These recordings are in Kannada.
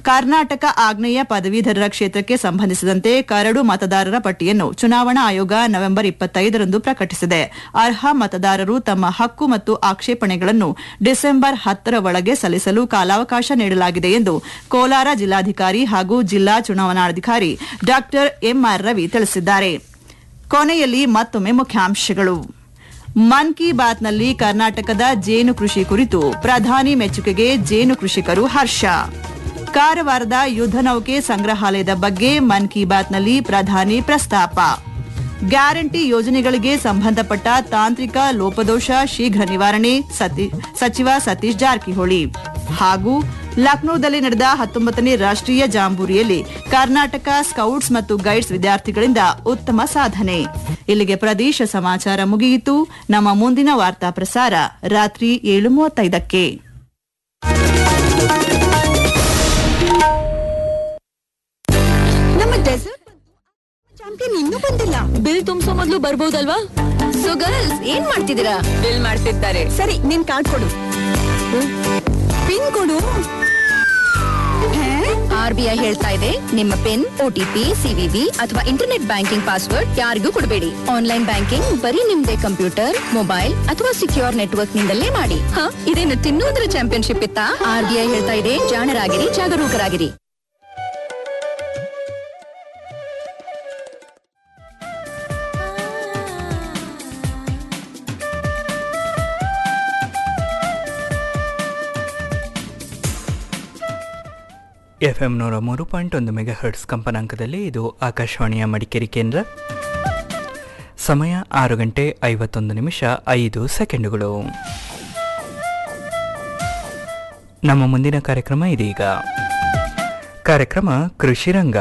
ಕರ್ನಾಟಕ ಆಗ್ನೇಯ ಪದವೀಧರರ ಕ್ಷೇತ್ರಕ್ಕೆ ಸಂಬಂಧಿಸಿದಂತೆ ಕರಡು ಮತದಾರರ ಪಟ್ಟಿಯನ್ನು ಚುನಾವಣಾ ಆಯೋಗ ನವೆಂಬರ್ ಇಪ್ಪತ್ತೈದರಂದು ಪ್ರಕಟಿಸಿದೆ ಅರ್ಹ ಮತದಾರರು ತಮ್ಮ ಹಕ್ಕು ಮತ್ತು ಆಕ್ಷೇಪಣೆಗಳನ್ನು ಡಿಸೆಂಬರ್ ಹತ್ತರ ಒಳಗೆ ಸಲ್ಲಿಸಲು ಕಾಲಾವಕಾಶ ನೀಡಲಾಗಿದೆ ಎಂದು ಕೋಲಾರ ಜಿಲ್ಲಾಧಿಕಾರಿ ಹಾಗೂ ಜಿಲ್ಲಾ ಚುನಾವಣಾಧಿಕಾರಿ ಡಾ ಎಂಆರ್ ರವಿ ತಿಳಿಸಿದ್ದಾರೆ ಕೊನೆಯಲ್ಲಿ ಮತ್ತೊಮ್ಮೆ ಮುಖ್ಯಾಂಶಗಳು ಮನ್ ಕಿ ಬಾತ್ನಲ್ಲಿ ಕರ್ನಾಟಕದ ಜೇನು ಕೃಷಿ ಕುರಿತು ಪ್ರಧಾನಿ ಮೆಚ್ಚುಗೆಗೆ ಜೇನು ಕೃಷಿಕರು ಹರ್ಷ ಕಾರವಾರದ ಯುದ್ಧ ನೌಕೆ ಸಂಗ್ರಹಾಲಯದ ಬಗ್ಗೆ ಮನ್ ಕಿ ಬಾತ್ನಲ್ಲಿ ಪ್ರಧಾನಿ ಪ್ರಸ್ತಾಪ ಗ್ಯಾರಂಟಿ ಯೋಜನೆಗಳಿಗೆ ಸಂಬಂಧಪಟ್ಟ ತಾಂತ್ರಿಕ ಲೋಪದೋಷ ಶೀಘ್ರ ನಿವಾರಣೆ ಸತಿ- ಸಚಿವ ಸತೀಶ್ ಜಾರಕಿಹೊಳಿ ಹಾಗೂ ಲಕ್ನೋದಲ್ಲಿ ನಡೆದ ಹತ್ತೊಂಬತ್ತನೇ ರಾಷ್ಟ್ರೀಯ ಜಾಂಬೂರಿಯಲ್ಲಿ ಕರ್ನಾಟಕ ಸ್ಕೌಟ್ಸ್ ಮತ್ತು ಗೈಡ್ಸ್ ವಿದ್ಯಾರ್ಥಿಗಳಿಂದ ಉತ್ತಮ ಸಾಧನೆ ಇಲ್ಲಿಗೆ ಪ್ರದೇಶ ಸಮಾಚಾರ ಮುಗಿಯಿತು ನಮ್ಮ ಮುಂದಿನ ವಾರ್ತಾ ಪ್ರಸಾರ ರಾತ್ರಿ ಏಳು ಮೂವತ್ತೈದಕ್ಕೆ ನಮ್ಮ ಡೆಸರ್ಟ್ ಚಾಂಪಿಯನ್ ಇನ್ನೂ ಬಂದಿಲ್ಲ ಬಿಲ್ ತುಂಬಿಸೋ ಮೊದಲು ಬರ್ಬೋದಲ್ವಾ ಸೊ ಗರ್ಲ್ಸ್ ಏನ್ ಮಾಡ್ತಿದ್ದೀರಾ ಬಿಲ್ ಮಾಡ್ತಿದ್ದಾರೆ ಸರಿ ನಿನ್ ಕಾರ್ಡ್ ಕೊಡು ಪಿನ್ ಕೊಡು ಆರ್ ಬಿ ಐ ಹೇಳ್ತಾ ಇದೆ ನಿಮ್ಮ ಪಿನ್ ಓಟಿಪಿ ಸಿವಿವಿ ಅಥವಾ ಇಂಟರ್ನೆಟ್ ಬ್ಯಾಂಕಿಂಗ್ ಪಾಸ್ವರ್ಡ್ ಯಾರಿಗೂ ಕೊಡಬೇಡಿ ಆನ್ಲೈನ್ ಬ್ಯಾಂಕಿಂಗ್ ಬರೀ ನಿಮ್ದೇ ಕಂಪ್ಯೂಟರ್ ಮೊಬೈಲ್ ಅಥವಾ ಸಿಕ್ಯೂರ್ ನೆಟ್ವರ್ಕ್ ನಿಂದಲೇ ಮಾಡಿ ಹ ಇದೇನು ತಿನ್ನೋದ್ರ ಚಾಂಪಿಯನ್ಶಿಪ್ ಇತ್ತಾ ಆರ್ ಬಿ ಐ ಹೇಳ್ತಾ ಇದೆ ಜಾಣರಾಗಿರಿ ಜಾಗರೂಕರಾಗಿರಿ ಎಫ್ ಎಂ ನೂರ ಮೂರು ಪಾಯಿಂಟ್ ಒಂದು ಮೆಗಾ ಹರ್ಟ್ಸ್ ಕಂಪನಾಂಕದಲ್ಲಿ ಇದು ಆಕಾಶವಾಣಿಯ ಮಡಿಕೇರಿ ಕೇಂದ್ರ ಸಮಯ ಆರು ಗಂಟೆ ಐವತ್ತೊಂದು ನಿಮಿಷ ಐದು ಸೆಕೆಂಡುಗಳು ನಮ್ಮ ಮುಂದಿನ ಕಾರ್ಯಕ್ರಮ ಇದೀಗ ಕಾರ್ಯಕ್ರಮ ಕೃಷಿ ರಂಗ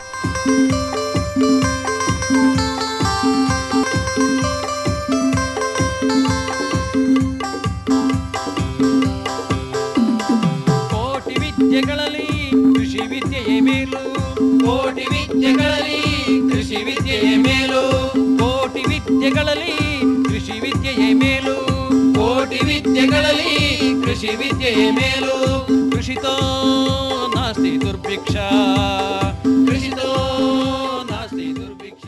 ಕೋಟಿ ವಿದ್ಯೆಗಳಲ್ಲಿ ಕೃಷಿ ವಿದ್ಯೆಯೇ ಮೇಲು ಕೋಟಿ ವಿದ್ಯೆಗಳಲ್ಲಿ ಕೃಷಿ ವಿದ್ಯೆಯೇ ಮೇಲು ಕೋಟಿ ವಿದ್ಯೆಗಳಲ್ಲಿ ಕೃಷಿ ವಿದ್ಯೆಯೇ ಮೇಲು ಕೋಟಿ ವಿದ್ಯೆಗಳಲ್ಲಿ ಕೃಷಿ ವಿದ್ಯೆಯೇ ಮೇಲು ಕೃಷಿತೋ ನಾಸ್ತಿ ದುರ್ಭಿಕ್ಷ ಕೃಷಿತೋ ನಾಸ್ತಿ ದುರ್ಭಿಕ್ಷ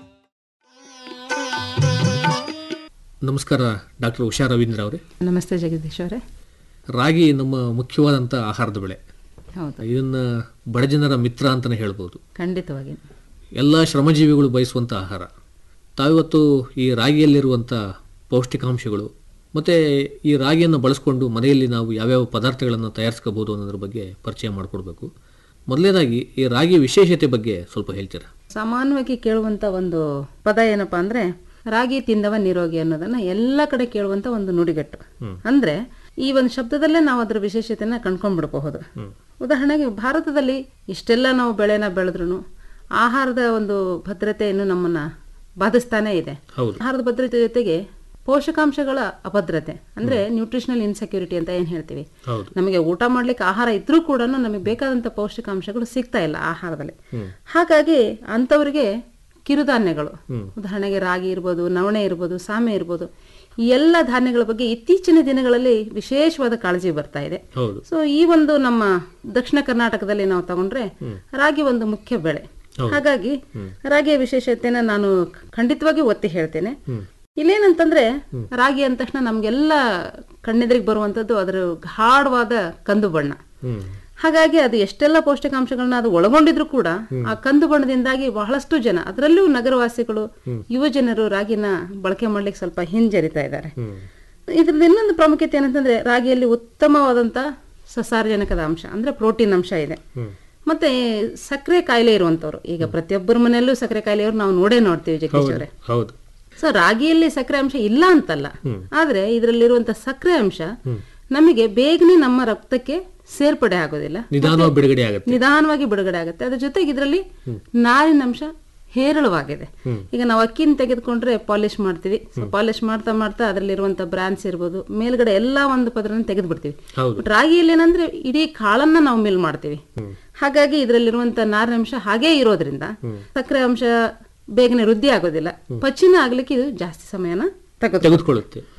ನಮಸ್ಕಾರ ಡಾಕ್ಟರ್ ಉಷಾ ರವೀಂದ್ರ ಅವರೇ ನಮಸ್ತೆ ಜಗದೀಶ್ ಅವರೇ ರಾಗಿ ನಮ್ಮ ಮುಖ್ಯವಾದಂಥ ಆಹಾರದ ಬೆಳೆ ಹೌದು ಇದನ್ನು ಬಡಜನರ ಮಿತ್ರ ಅಂತಲೇ ಹೇಳ್ಬೋದು ಖಂಡಿತವಾಗಿ ಎಲ್ಲ ಶ್ರಮಜೀವಿಗಳು ಬಯಸುವಂಥ ಆಹಾರ ತಾವಿವತ್ತು ಈ ರಾಗಿಯಲ್ಲಿರುವಂಥ ಪೌಷ್ಟಿಕಾಂಶಗಳು ಮತ್ತು ಈ ರಾಗಿಯನ್ನು ಬಳಸ್ಕೊಂಡು ಮನೆಯಲ್ಲಿ ನಾವು ಯಾವ್ಯಾವ ಪದಾರ್ಥಗಳನ್ನು ತಯಾರಿಸ್ಕೋಬೋದು ಅನ್ನೋದ್ರ ಬಗ್ಗೆ ಪರಿಚಯ ಮಾಡಿಕೊಡ್ಬೇಕು ಮೊದಲನೇದಾಗಿ ಈ ರಾಗಿ ವಿಶೇಷತೆ ಬಗ್ಗೆ ಸ್ವಲ್ಪ ಹೇಳ್ತೀರಾ ಸಾಮಾನ್ಯವಾಗಿ ಕೇಳುವಂತ ಒಂದು ಪದ ಏನಪ್ಪಾ ಅಂದ್ರೆ ರಾಗಿ ತಿಂದವ ನಿರೋಗಿ ಅನ್ನೋದನ್ನ ಎಲ್ಲ ಕಡೆ ಕೇಳುವಂತ ಒಂದು ನುಡಿಗಟ್ಟು ಅಂದ್ರೆ ಈ ಒಂದು ಶಬ್ದದಲ್ಲೇ ನಾವು ಅದರ ವಿಶೇಷತೆನ ಕಂಡ್ಕೊಂಡ್ಬಿಡಬಹುದು ಉದಾಹರಣೆಗೆ ಭಾರತದಲ್ಲಿ ಇಷ್ಟೆಲ್ಲ ನಾವು ಬೆಳೆನ ಬೆಳೆದ್ರು ಆಹಾರದ ಒಂದು ಭದ್ರತೆ ಇನ್ನು ನಮ್ಮನ್ನ ಬಾಧಿಸ್ತಾನೆ ಇದೆ ಹೌದು. ಆಹಾರದ ಭದ್ರತೆ ಜೊತೆಗೆ ಪೋಷಕಾಂಶಗಳ ಅಭದ್ರತೆ ಅಂದ್ರೆ ನ್ಯೂಟ್ರಿಷನಲ್ ಇನ್ಸೆಕ್ಯೂರಿಟಿ ಅಂತ ಏನ್ ಹೇಳ್ತೀವಿ ಹೌದು. ನಮಗೆ ಊಟ ಮಾಡ್ಲಿಕ್ಕೆ ಆಹಾರ ಇದ್ರೂ ಕೂಡ ನಮಗೆ ಬೇಕಾದಂತ ಪೌಷ್ಟಿಕಾಂಶಗಳು ಸಿಗ್ತಾ ಇಲ್ಲ ಆಹಾರದಲ್ಲಿ ಹಾಗಾಗಿ ಅಂತವರಿಗೆ ಕಿರುಧಾನ್ಯಗಳು ಉದಾಹರಣೆಗೆ ರಾಗಿ ಇರ್ಬೋದು ನವಣೆ ಇರ್ಬೋದು ಸಾಮೆ ಇರ್ಬೋದು ಈ ಎಲ್ಲ ಧಾನ್ಯಗಳ ಬಗ್ಗೆ ಇತ್ತೀಚಿನ ದಿನಗಳಲ್ಲಿ ವಿಶೇಷವಾದ ಕಾಳಜಿ ಬರ್ತಾ ಇದೆ ಹೌದು ಸೊ ಈ ಒಂದು ನಮ್ಮ ದಕ್ಷಿಣ ಕರ್ನಾಟಕದಲ್ಲಿ ನಾವು ತಗೊಂಡ್ರೆ ರಾಗಿ ಒಂದು ಮುಖ್ಯ ಬೆಳೆ ಹಾಗಾಗಿ ರಾಗಿಯ ವಿಶೇಷತೆನ ನಾನು ಖಂಡಿತವಾಗಿ ಒತ್ತಿ ಹೇಳ್ತೇನೆ ಇಲ್ಲೇನಂತಂದ್ರೆ ರಾಗಿ ಅಂದ ತಕ್ಷಣ ನಮ್ಗೆಲ್ಲ ಕಣ್ಣೆದ್ರಿಗೆ ಬರುವಂತದ್ದು ಅದರ ಗಾಢವಾದ ಕಂದು ಬಣ್ಣ ಹಾಗಾಗಿ ಅದು ಎಷ್ಟೆಲ್ಲ ಪೌಷ್ಟಿಕಾಂಶಗಳನ್ನ ಅದು ಒಳಗೊಂಡಿದ್ರು ಕೂಡ ಆ ಕಂದು ಬಣ್ಣದಿಂದಾಗಿ ಬಹಳಷ್ಟು ಜನ ಅದರಲ್ಲೂ ನಗರವಾಸಿಗಳು ಯುವ ಜನರು ರಾಗಿನ ಬಳಕೆ ಮಾಡ್ಲಿಕ್ಕೆ ಸ್ವಲ್ಪ ಹಿಂಜರಿತಾ ಇದ್ದಾರೆ ಇದ್ರದ್ದು ಇನ್ನೊಂದು ಪ್ರಾಮುಖ್ಯತೆ ಏನಂತಂದ್ರೆ ರಾಗಿಯಲ್ಲಿ ಉತ್ತಮವಾದಂತ ಸಸಾರಜನಕದ ಅಂಶ ಅಂದ್ರೆ ಪ್ರೋಟೀನ್ ಅಂಶ ಇದೆ ಮತ್ತೆ ಸಕ್ಕರೆ ಕಾಯಿಲೆ ಇರುವಂತವ್ರು ಈಗ ಪ್ರತಿಯೊಬ್ಬರ ಮನೆಯಲ್ಲೂ ಸಕ್ಕರೆ ಕಾಯಿಲೆಯವ್ರು ನಾವು ನೋಡೇ ನೋಡ್ತೀವಿ ಜಗದೀಶ್ ಅವರೇ ಹೌದು ಸೊ ರಾಗಿಯಲ್ಲಿ ಸಕ್ಕರೆ ಅಂಶ ಇಲ್ಲ ಅಂತಲ್ಲ ಆದ್ರೆ ಇದರಲ್ಲಿರುವಂತ ಸಕ್ಕರೆ ಅಂಶ ನಮಗೆ ಬೇಗನೆ ನಮ್ಮ ರಕ್ತಕ್ಕೆ ಸೇರ್ಪಡೆ ಆಗೋದಿಲ್ಲ ನಿಧಾನವಾಗಿ ಬಿಡುಗಡೆ ಆಗುತ್ತೆ ನಿಧಾನವಾಗಿ ಬಿಡುಗಡೆ ಆಗುತ್ತೆ ಅದ್ರ ಜೊತೆಗೆ ಇದರಲ್ಲಿ ನಾರಿನ ಅಂಶ ಹೇರಳವಾಗಿದೆ ಈಗ ನಾವು ಅಕ್ಕಿನ ತೆಗೆದುಕೊಂಡ್ರೆ ಪಾಲಿಶ್ ಮಾಡ್ತೀವಿ ಪಾಲಿಶ್ ಮಾಡ್ತಾ ಮಾಡ್ತಾ ಅದರಲ್ಲಿರುವಂತ ಬ್ರಾನ್ಸ್ ಇರ್ಬೋದು ಮೇಲ್ಗಡೆ ಎಲ್ಲಾ ಒಂದು ಪದರನ ತೆಗೆದು ಬಿಡ್ತೀವಿ ಹೌದು. ಬಟ್ ರಾಗಿಯಲ್ಲಿ ಏನಂದ್ರೆ ಇಡೀ ಕಾಳನ್ನ ನಾವು ಮಿಲ್ ಮಾಡ್ತೀವಿ ಹಾಗಾಗಿ ಇದರಲ್ಲಿರುವಂತ ನಾರಿನ ಅಂಶ ಹಾಗೇ ಇರೋದ್ರಿಂದ ಸಕ್ಕರೆ ಅಂಶ ಬೇಗನೆ ವೃದ್ಧಿ ಆಗೋದಿಲ್ಲ ಪಚನ ಆಗ್ಲಿಕ್ಕೆ ಇದು ಜಾಸ್ತಿ ಸಮಯನ ತೆಗೆದು ತೆಗೆದುಕೊಳ್ಳುತ್ತೆ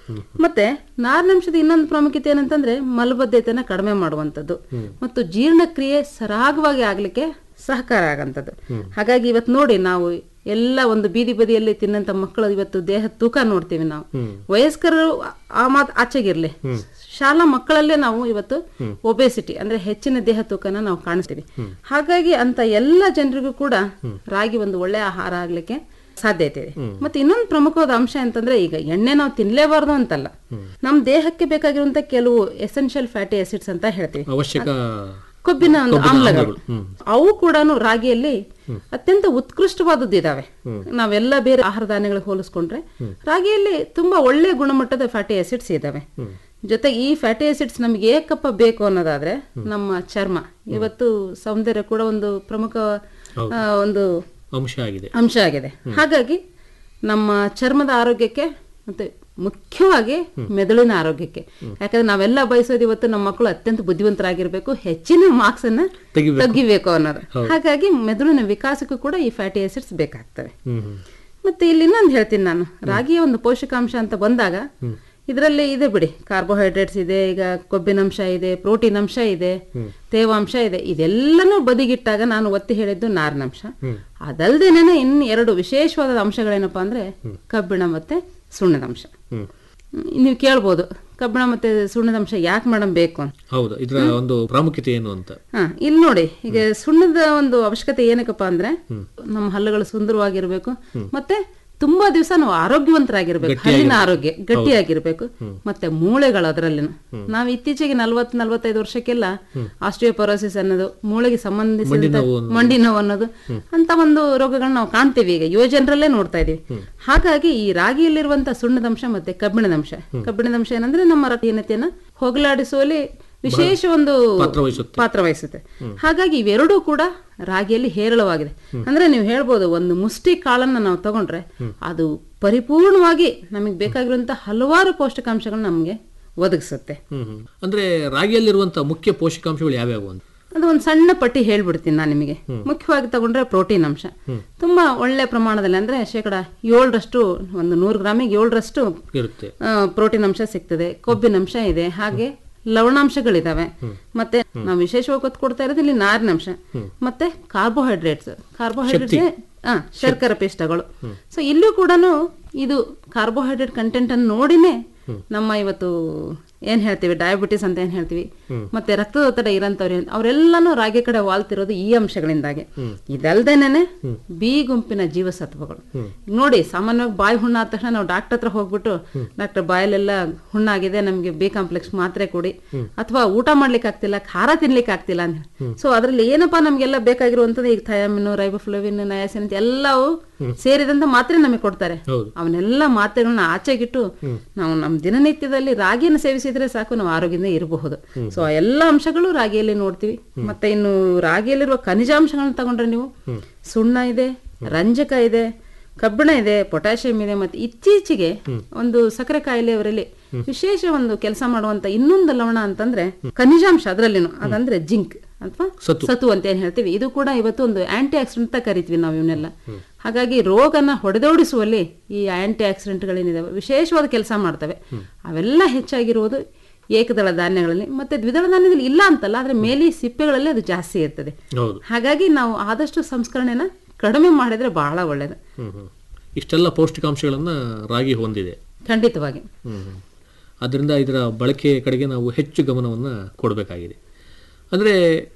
ಮತ್ತೆ ನಾರಿನಂಶದ ಇನ್ನೊಂದು ಪ್ರಾಮುಖ್ಯತೆ ಏನಂತಂದ್ರೆ ಮಲಬದ್ಧತೆನ ಕಡಿಮೆ ಮಾಡುವಂಥದ್ದು ಮತ್ತು ಜೀರ್ಣಕ್ರಿಯೆ ಸರಾಗವಾಗಿ ಆಗ್ಲಿಕ್ಕೆ ಸಹಕಾರ ಆಗಂಥದ್ದು ಹಾಗಾಗಿ ಇವತ್ತು ನೋಡಿ ನಾವು ಎಲ್ಲ ಒಂದು ಬೀದಿ ಬದಿಯಲ್ಲಿ ತಿನ್ನಂತ ಮಕ್ಕಳು ಇವತ್ತು ದೇಹ ತೂಕ ನೋಡ್ತೀವಿ ನಾವು ವಯಸ್ಕರು ಆ ಮಾತು ಆಚೆಗಿರ್ಲಿ ಶಾಲಾ ಮಕ್ಕಳಲ್ಲೇ ನಾವು ಇವತ್ತು ಒಬೆಸಿಟಿ ಅಂದ್ರೆ ಹೆಚ್ಚಿನ ದೇಹ ತೂಕನ ನಾವು ಕಾಣಿಸ್ತೀವಿ ಹಾಗಾಗಿ ಅಂತ ಎಲ್ಲ ಜನರಿಗೂ ಕೂಡ ರಾಗಿ ಒಂದು ಒಳ್ಳೆ ಆಹಾರ ಆಗ್ಲಿಕ್ಕೆ ಸಾಧ್ಯತೆ ಇದೆ ಮತ್ತೆ ಇನ್ನೊಂದು ಪ್ರಮುಖವಾದ ಅಂಶ ಅಂತಂದ್ರೆ ಈಗ ಎಣ್ಣೆ ನಾವು ತಿನ್ಲೇಬಾರ್ದು ಅಂತಲ್ಲ ನಮ್ ದೇಹಕ್ಕೆ ಬೇಕಾಗಿರುವಂತ ಕೆಲವು ಎಸೆನ್ಷಿಯಲ್ ಫ್ಯಾಟಿ ಆಸಿಡ್ಸ್ ಅಂತ ಹೇಳ್ತೀವಿ ಅವಶ್ಯಕ ಕೊಬ್ಬಿನ ಒಂದು ಕೊಬ್ಬಿನ ಆಮ್ಲಗಳು ಆಮ್ಲಗಳು, ಹ್ಮ್. ಅವು ಕೂಡ ರಾಗಿಯಲ್ಲಿ ಅತ್ಯಂತ ಉತ್ಕೃಷ್ಟವಾದದ್ದು ಇದಾವೆ ನಾವೆಲ್ಲ ಬೇರೆ ಆಹಾರ ಧಾನ್ಯಗಳಿಗೆ ಹೋಲಿಸ್ಕೊಂಡ್ರೆ ರಾಗಿಯಲ್ಲಿ ತುಂಬಾ ಒಳ್ಳೆ ಗುಣಮಟ್ಟದ ಫ್ಯಾಟಿ ಆಸಿಡ್ಸ್ ಇದಾವೆ ಜೊತೆಗೆ ಈ ಫ್ಯಾಟಿ ಆಸಿಡ್ಸ್ ನಮ್ಗೆ ಏಕಪ್ಪ ಬೇಕು ಅನ್ನೋದಾದ್ರೆ ನಮ್ಮ ಚರ್ಮ ಇವತ್ತು ಸೌಂದರ್ಯ ಕೂಡ ಒಂದು ಪ್ರಮುಖ ಆ, ಒಂದು ಅಂಶ ಆಗಿದೆ ಅಂಶ ಆಗಿದೆ ಹಾಗಾಗಿ ನಮ್ಮ ಚರ್ಮದ ಆರೋಗ್ಯಕ್ಕೆ ಮತ್ತೆ ಮುಖ್ಯವಾಗಿ ಮೆದುಳಿನ ಆರೋಗ್ಯಕ್ಕೆ ಯಾಕಂದ್ರೆ ನಾವೆಲ್ಲ ಬಯಸೋದು ಇವತ್ತು ನಮ್ಮ ಮಕ್ಕಳು ಅತ್ಯಂತ ಬುದ್ಧಿವಂತರಾಗಿರ್ಬೇಕು ಹೆಚ್ಚಿನ ಮಾರ್ಕ್ಸ್ ಅನ್ನ ತೆಗಿಬೇಕು. ತಗ್ಗಿಬೇಕು ಅನ್ನೋದು ಹಾಗಾಗಿ ಮೆದುಳಿನ ವಿಕಾಸಕ್ಕೂ ಕೂಡ ಈ ಫ್ಯಾಟಿ ಆಸಿಡ್ಸ್ ಬೇಕಾಗ್ತವೆ ಹ್ಮ್ ಹ್ಮ್. ಮತ್ತೆ ಇಲ್ಲಿ ಇನ್ನೊಂದು ಹೇಳ್ತೀನಿ ನಾನು ರಾಗಿಯ ಒಂದು ಪೋಷಕಾಂಶ ಅಂತ ಬಂದಾಗ ಇದರಲ್ಲಿ ಇದೆ ಬಿಡಿ ಕಾರ್ಬೋಹೈಡ್ರೇಟ್ಸ್ ಇದೆ ಈಗ ಕೊಬ್ಬಿನಂಶ ಇದೆ ಪ್ರೋಟೀನ್ ಅಂಶ ಇದೆ ತೇವಾಂಶ ಇದೆ ಇದೆಲ್ಲನೂ ಬದಿಗಿಟ್ಟಾಗ ನಾನು ಒತ್ತಿ ಹೇಳಿದ್ದು ನಾರಿನಂಶ ಅದಲ್ದೇನೆ ಇನ್ನು ಎರಡು ವಿಶೇಷವಾದ ಅಂಶಗಳೇನಪ್ಪಾ ಅಂದ್ರೆ ಕಬ್ಬಿಣ ಮತ್ತೆ ಸುಣ್ಣದ ಅಂಶ ಹ್ಮ್. ಹ್ಮ್, ನೀವು ಕೇಳ್ಬೋದು ಕಬ್ಬಿಣ ಮತ್ತೆ ಸುಣ್ಣದ ಅಂಶ ಯಾಕೆ ಮೇಡಮ್ ಬೇಕು ಅಂತ ಹೌದು ಇದರ ಒಂದು ಪ್ರಾಮುಖ್ಯತೆ ಏನು ಅಂತ ಹಾ ಇಲ್ಲಿ ನೋಡಿ ಈಗ ಸುಣ್ಣದ ಒಂದು ಅವಶ್ಯಕತೆ ಏನಕ್ಕಪ್ಪ ಅಂದ್ರೆ ನಮ್ಮ ಹಲ್ಲುಗಳು ಸುಂದರವಾಗಿರ್ಬೇಕು ಮತ್ತೆ ತುಂಬಾ ದಿವಸ ನಾವು ಆರೋಗ್ಯವಂತರಾಗಿರ್ಬೇಕು ಹಲ್ಲಿನ ಆರೋಗ್ಯ ಗಟ್ಟಿಯಾಗಿರ್ಬೇಕು ಮತ್ತೆ ಮೂಳೆಗಳು ಅದರಲ್ಲಿನ ನಾವು ಇತ್ತೀಚೆಗೆ ನಲ್ವತ್ ನಲ್ವತ್ತೈದು ವರ್ಷಕ್ಕೆಲ್ಲ ಆಸ್ಟ್ರಿಯೋಪರೋಸಿಸ್ ಅನ್ನೋದು ಮೂಳೆಗೆ ಸಂಬಂಧಿಸಿದ ಮಂಡಿ ನೋವು ಅನ್ನೋದು ಅಂತ ಒಂದು ರೋಗಗಳನ್ನ ನಾವು ಕಾಣ್ತೀವಿ ಈಗ ಯುವ ಜನರಲ್ಲೇ ನೋಡ್ತಾ ಇದೀವಿ ಹಾಗಾಗಿ ಈ ರಾಗಿಯಲ್ಲಿರುವಂತ ಸುಣ್ಣದಂಶ ಮತ್ತೆ ಕಬ್ಬಿಣದಂಶ ಕಬ್ಬಿಣದಂಶ ಏನಂದ್ರೆ ನಮ್ಮ ರಕ್ತಹೀನತೆಯನ್ನ ಹೋಗಲಾಡಿಸುವಲ್ಲಿ ವಿಶೇಷ ಒಂದು ಪಾತ್ರವಹಿಸುತ್ತೆ. ಪಾತ್ರ ವಹಿಸುತ್ತೆ ಹಾಗಾಗಿ ಇವೆರಡೂ ಕೂಡ ರಾಗಿಯಲ್ಲಿ ಹೇರಳವಾಗಿದೆ ಅಂದ್ರೆ ನೀವು ಹೇಳ್ಬೋದು ಒಂದು ಮುಷ್ಟಿ ಕಾಳನ್ನ ನಾವು ತಗೊಂಡ್ರೆ ಅದು ಪರಿಪೂರ್ಣವಾಗಿ ನಮಗೆ ಬೇಕಾಗಿರುವಂತ ಹಲವಾರು ಪೌಷ್ಟಿಕಾಂಶಗಳನ್ನ ನಮಗೆ ಒದಗಿಸುತ್ತೆ ಹ್ಮ್ ಹ್ಮ್. ಅಂದ್ರೆ ರಾಗಿಯಲ್ಲಿರುವಂತಹ ಮುಖ್ಯ ಪೋಷಕಾಂಶಗಳು ಯಾವ್ಯಾವು ಅಂತ ಅದು ಒಂದು ಸಣ್ಣ ಪಟ್ಟಿ ಹೇಳ್ಬಿಡ್ತೀನಿ ನಾನು ನಿಮಗೆ ಮುಖ್ಯವಾಗಿ ತಗೊಂಡ್ರೆ ಪ್ರೋಟೀನ್ ಅಂಶ ತುಂಬಾ ಒಳ್ಳೆ ಪ್ರಮಾಣದಲ್ಲಿ ಅಂದ್ರೆ ಶೇಕಡ ಏಳರಷ್ಟು ಒಂದು ನೂರು ಗ್ರಾಮಿಗೆ ಏಳರಷ್ಟು ಇರುತ್ತೆ ಪ್ರೋಟೀನ್ ಅಂಶ ಸಿಗ್ತದೆ ಕೊಬ್ಬಿನ ಅಂಶ ಇದೆ ಹಾಗೆ ಲವಣಾಂಶಗಳಿದಾವೆ ಮತ್ತೆ ನಾವು ವಿಶೇಷವಾಗಿ ಒತ್ತು ಕೊಡ್ತಾ ಇರೋದು ಇಲ್ಲಿ ನಾರಿನಂಶ ಮತ್ತೆ ಕಾರ್ಬೋಹೈಡ್ರೇಟ್ಸ್ ಕಾರ್ಬೋಹೈಡ್ರೇಟ್ಸ್ ಹಾ ಶರ್ಕರ ಪಿಷ್ಟಗಳು ಸೊ ಇಲ್ಲೂ ಕೂಡ ಇದು ಕಾರ್ಬೋಹೈಡ್ರೇಟ್ ಕಂಟೆಂಟ್ ಅನ್ನು ನೋಡಿನೇ ನಮ್ಮ ಇವತ್ತು ಏನ್ ಹೇಳ್ತೀವಿ ಡಯಾಬಿಟಿಸ್ ಅಂತ ಏನ್ ಹೇಳ್ತೀವಿ ಮತ್ತೆ ರಕ್ತದೊತ್ತಡ ಇರೋಂಥವ್ರು ಏನ್- ಅವರೆಲ್ಲಾನು ರಾಗಿ ಕಡೆ ವಾಲ್ತಿರೋದು ಈ ಅಂಶಗಳಿಂದಾಗಿ ಇದಲ್ದೇನೆ ಬಿ ಗುಂಪಿನ ಜೀವಸತ್ವಗಳು ನೋಡಿ ಸಾಮಾನ್ಯವಾಗಿ ಬಾಯಿ ಹುಣ್ಣ ಆದ ತಕ್ಷಣ ನಾವು ಡಾಕ್ಟರ್ ಹತ್ರ ಹೋಗ್ಬಿಟ್ಟು ಡಾಕ್ಟರ್ ಬಾಯಲ್ಲೆಲ್ಲ ಹುಣ್ಣಾಗಿದೆ ನಮ್ಗೆ ಬಿ ಕಾಂಪ್ಲೆಕ್ಸ್ ಮಾತ್ರೆ ಕೊಡಿ ಅಥವಾ ಊಟ ಮಾಡ್ಲಿಕ್ಕೆ ಆಗ್ತಿಲ್ಲ ಖಾರ ತಿನ್ಲಿಕ್ಕೆ ಆಗ್ತಿಲ್ಲ ಅಂತ ಸೊ ಅದ್ರಲ್ಲಿ ಏನಪ್ಪಾ ನಮ್ಗೆಲ್ಲ ಬೇಕಾಗಿರುವಂತದ್ದು ಈಗ ಥಯಾಮಿನ್ ರೈಬೋಫ್ಲೋವಿನ್ ನಯಾಸಿನ್ ಅಂತ ಎಲ್ಲವೂ ಸೇರಿದಂತ ಮಾತ್ರೆ ನಮಗೆ ಕೊಡ್ತಾರೆ ಹೌದು. ಅವನ್ನೆಲ್ಲ ಮಾತ್ರೆಗಳನ್ನ ಆಚೆಗಿಟ್ಟು ನಾವು ನಮ್ಮ ದಿನನಿತ್ಯದಲ್ಲಿ ರಾಗಿಯನ್ನು ಸೇವಿಸಿದ್ರೆ ಸಾಕು ನಾವು ಆರೋಗ್ಯದಿಂದ ಇರಬಹುದು ಸೊ ಆ ಎಲ್ಲ ಅಂಶಗಳು ರಾಗಿಯಲ್ಲಿ ನೋಡ್ತೀವಿ ಮತ್ತೆ ಇನ್ನು ರಾಗಿಯಲ್ಲಿರುವ ಖನಿಜಾಂಶಗಳನ್ನ ತಗೊಂಡ್ರೆ ನೀವು ಸುಣ್ಣ ಇದೆ ರಂಜಕ ಇದೆ ಕಬ್ಬಿಣ ಇದೆ ಪೊಟ್ಯಾಷಿಯಂ ಇದೆ ಮತ್ತೆ ಇತ್ತೀಚೆಗೆ ಒಂದು ಸಕ್ಕರೆ ಕಾಯಿಲೆಯವರಲ್ಲಿ ವಿಶೇಷ ಒಂದು ಕೆಲಸ ಮಾಡುವಂತ ಇನ್ನೊಂದು ಲವಣ ಅಂತಂದ್ರೆ ಖನಿಜಾಂಶ ಅದರಲ್ಲಿನು ಅದಂದ್ರೆ ಜಿಂಕ್ ಅಥವಾ ಸತು. ಸತು ಅಂತ ಏನ್ ಹೇಳ್ತೀವಿ ಇದು ಕೂಡ ಇವತ್ತು ಒಂದು ಆಂಟಿ ಆಕ್ಸಿಡೆಂಟ್ ಅಂತ ಕರಿತೀವಿ ನಾವು ಇವನ್ನೆಲ್ಲ ಹಾಗಾಗಿ ರೋಗನ ಹೊಡೆದೋಡಿಸುವಲ್ಲಿ ಈ ಆಂಟಿ ಆಕ್ಸಿಡೆಂಟ್ಗಳೇನಿದಾವೆ ವಿಶೇಷವಾದ ಕೆಲಸ ಮಾಡ್ತವೆ ಅವೆಲ್ಲ ಹೆಚ್ಚಾಗಿರುವುದು ಏಕದಳ ಧಾನ್ಯಗಳಲ್ಲಿ ಮತ್ತೆ ದ್ವಿದಳ ಧಾನ್ಯದಲ್ಲಿ ಇಲ್ಲ ಅಂತಲ್ಲ ಆದ್ರೆ ಮೇಲಿ ಸಿಪ್ಪೆಗಳಲ್ಲಿ ಅದು ಜಾಸ್ತಿ ಇರ್ತದೆ ಹೌದು ಹಾಗಾಗಿ ನಾವು ಆದಷ್ಟು ಸಂಸ್ಕರಣೆನ ಕಡಿಮೆ ಮಾಡಿದ್ರೆ ಬಹಳ ಒಳ್ಳೇದು ಹ್ಮ್ ಹ್ಮ್. ಇಷ್ಟೆಲ್ಲ ಪೌಷ್ಟಿಕಾಂಶಗಳನ್ನ ರಾಗಿ ಹೊಂದಿದೆ ಖಂಡಿತವಾಗಿ ಹ್ಮ್ ಹ್ಮ್. ಅದರಿಂದ ಇದರ ಬಳಕೆ ಕಡೆಗೆ ನಾವು ಹೆಚ್ಚು ಗಮನವನ್ನು ಕೊಡಬೇಕಾಗಿದೆ ಅಂದರೆ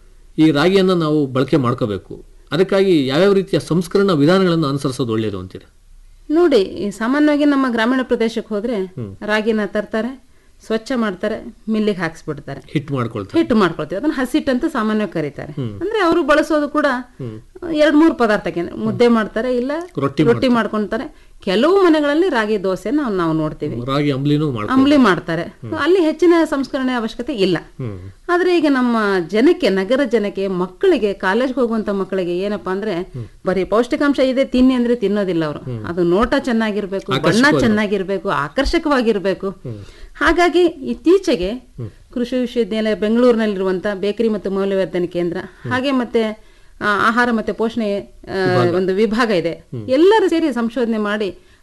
ಈ ರಾಗಿಯನ್ನು ನಾವು ಬಳಕೆ ಮಾಡ್ಕೋಬೇಕು ಅದಕ್ಕಾಗಿ ಯಾವ್ಯಾವ ರೀತಿಯ ಸಂಸ್ಕರಣಾ ವಿಧಾನಗಳನ್ನು ಅನುಸರಿಸೋದು ಒಳ್ಳೆಯದು ಅಂತೀರ ನೋಡಿ ಈ ಸಾಮಾನ್ಯವಾಗಿ ನಮ್ಮ ಗ್ರಾಮೀಣ ಪ್ರದೇಶಕ್ಕೆ ಹೋದ್ರೆ ರಾಗಿನ ತರ್ತಾರೆ ಸ್ವಚ್ಛ ಮಾಡ್ತಾರೆ ಮಿಲ್ಲಿಗೆ ಹಾಕ್ಸ್ಬಿಡ್ತಾರೆ ಹಿಟ್ ಮಾಡ್ಕೊಳ್ತಾರೆ ಹಿಟ್ಟು ಮಾಡ್ಕೊಳ್ತೀವಿ ಅದನ್ನ ಹಸಿಟ್ಟು ಅಂತ ಸಾಮಾನ್ಯವಾಗಿ ಕರೀತಾರೆ ಅಂದ್ರೆ ಅವರು ಬಳಸೋದು ಕೂಡ ಎರಡ್ ಮೂರು ಪದಾರ್ಥಕ್ಕೆ ಮುದ್ದೆ ಮಾಡ್ತಾರೆ ಇಲ್ಲ ರೊಟ್ಟಿ ರೊಟ್ಟಿ ಮಾಡ್ಕೊಂತಾರೆ ಕೆಲವು ಮನೆಗಳಲ್ಲಿ ರಾಗಿ ದೋಸೆ ನಾವು ನಾವು ನೋಡ್ತೀವಿ ರಾಗಿ ಅಂಬ್ಲಿನೂ ಮಾಡ್ಕೊ ಅಂಬ್ಲಿ ಮಾಡ್ತಾರೆ ಅಲ್ಲಿ ಹೆಚ್ಚಿನ ಸಂಸ್ಕರಣೆ ಅವಶ್ಯಕತೆ ಇಲ್ಲ ಆದ್ರೆ ಈಗ ನಮ್ಮ ಜನಕ್ಕೆ ನಗರ ಜನಕ್ಕೆ ಮಕ್ಕಳಿಗೆ ಕಾಲೇಜ್ಗೆ ಹೋಗುವಂತ ಮಕ್ಕಳಿಗೆ ಏನಪ್ಪಾ ಅಂದ್ರೆ ಬರೀ ಪೌಷ್ಟಿಕಾಂಶ ಇದೆ ತಿನ್ನಿ ಅಂದ್ರೆ ತಿನ್ನೋದಿಲ್ಲ ಅವರು ಅದು ನೋಟ ಚೆನ್ನಾಗಿರ್ಬೇಕು ಬಣ್ಣ ಚೆನ್ನಾಗಿರ್ಬೇಕು ಆಕರ್ಷಕವಾಗಿರ್ಬೇಕು ಹಾಗಾಗಿ ಇತ್ತೀಚೆಗೆ ಕೃಷಿ ವಿಶ್ವವಿದ್ಯಾಲಯ ಬೆಂಗಳೂರಿನಲ್ಲಿರುವಂತ ಬೇಕರಿ ಮತ್ತು ಮೌಲ್ಯವರ್ಧನೆ ಕೇಂದ್ರ ಹಾಗೆ ಮತ್ತೆ ಆ, ಆಹಾರ ಮತ್ತೆ ಪೋಷಣೆ ಆ, ಒಂದು ವಿಭಾಗ ಇದೆ ಎಲ್ಲರೂ ಸೇರಿ ಸಂಶೋಧನೆ ಮಾಡಿ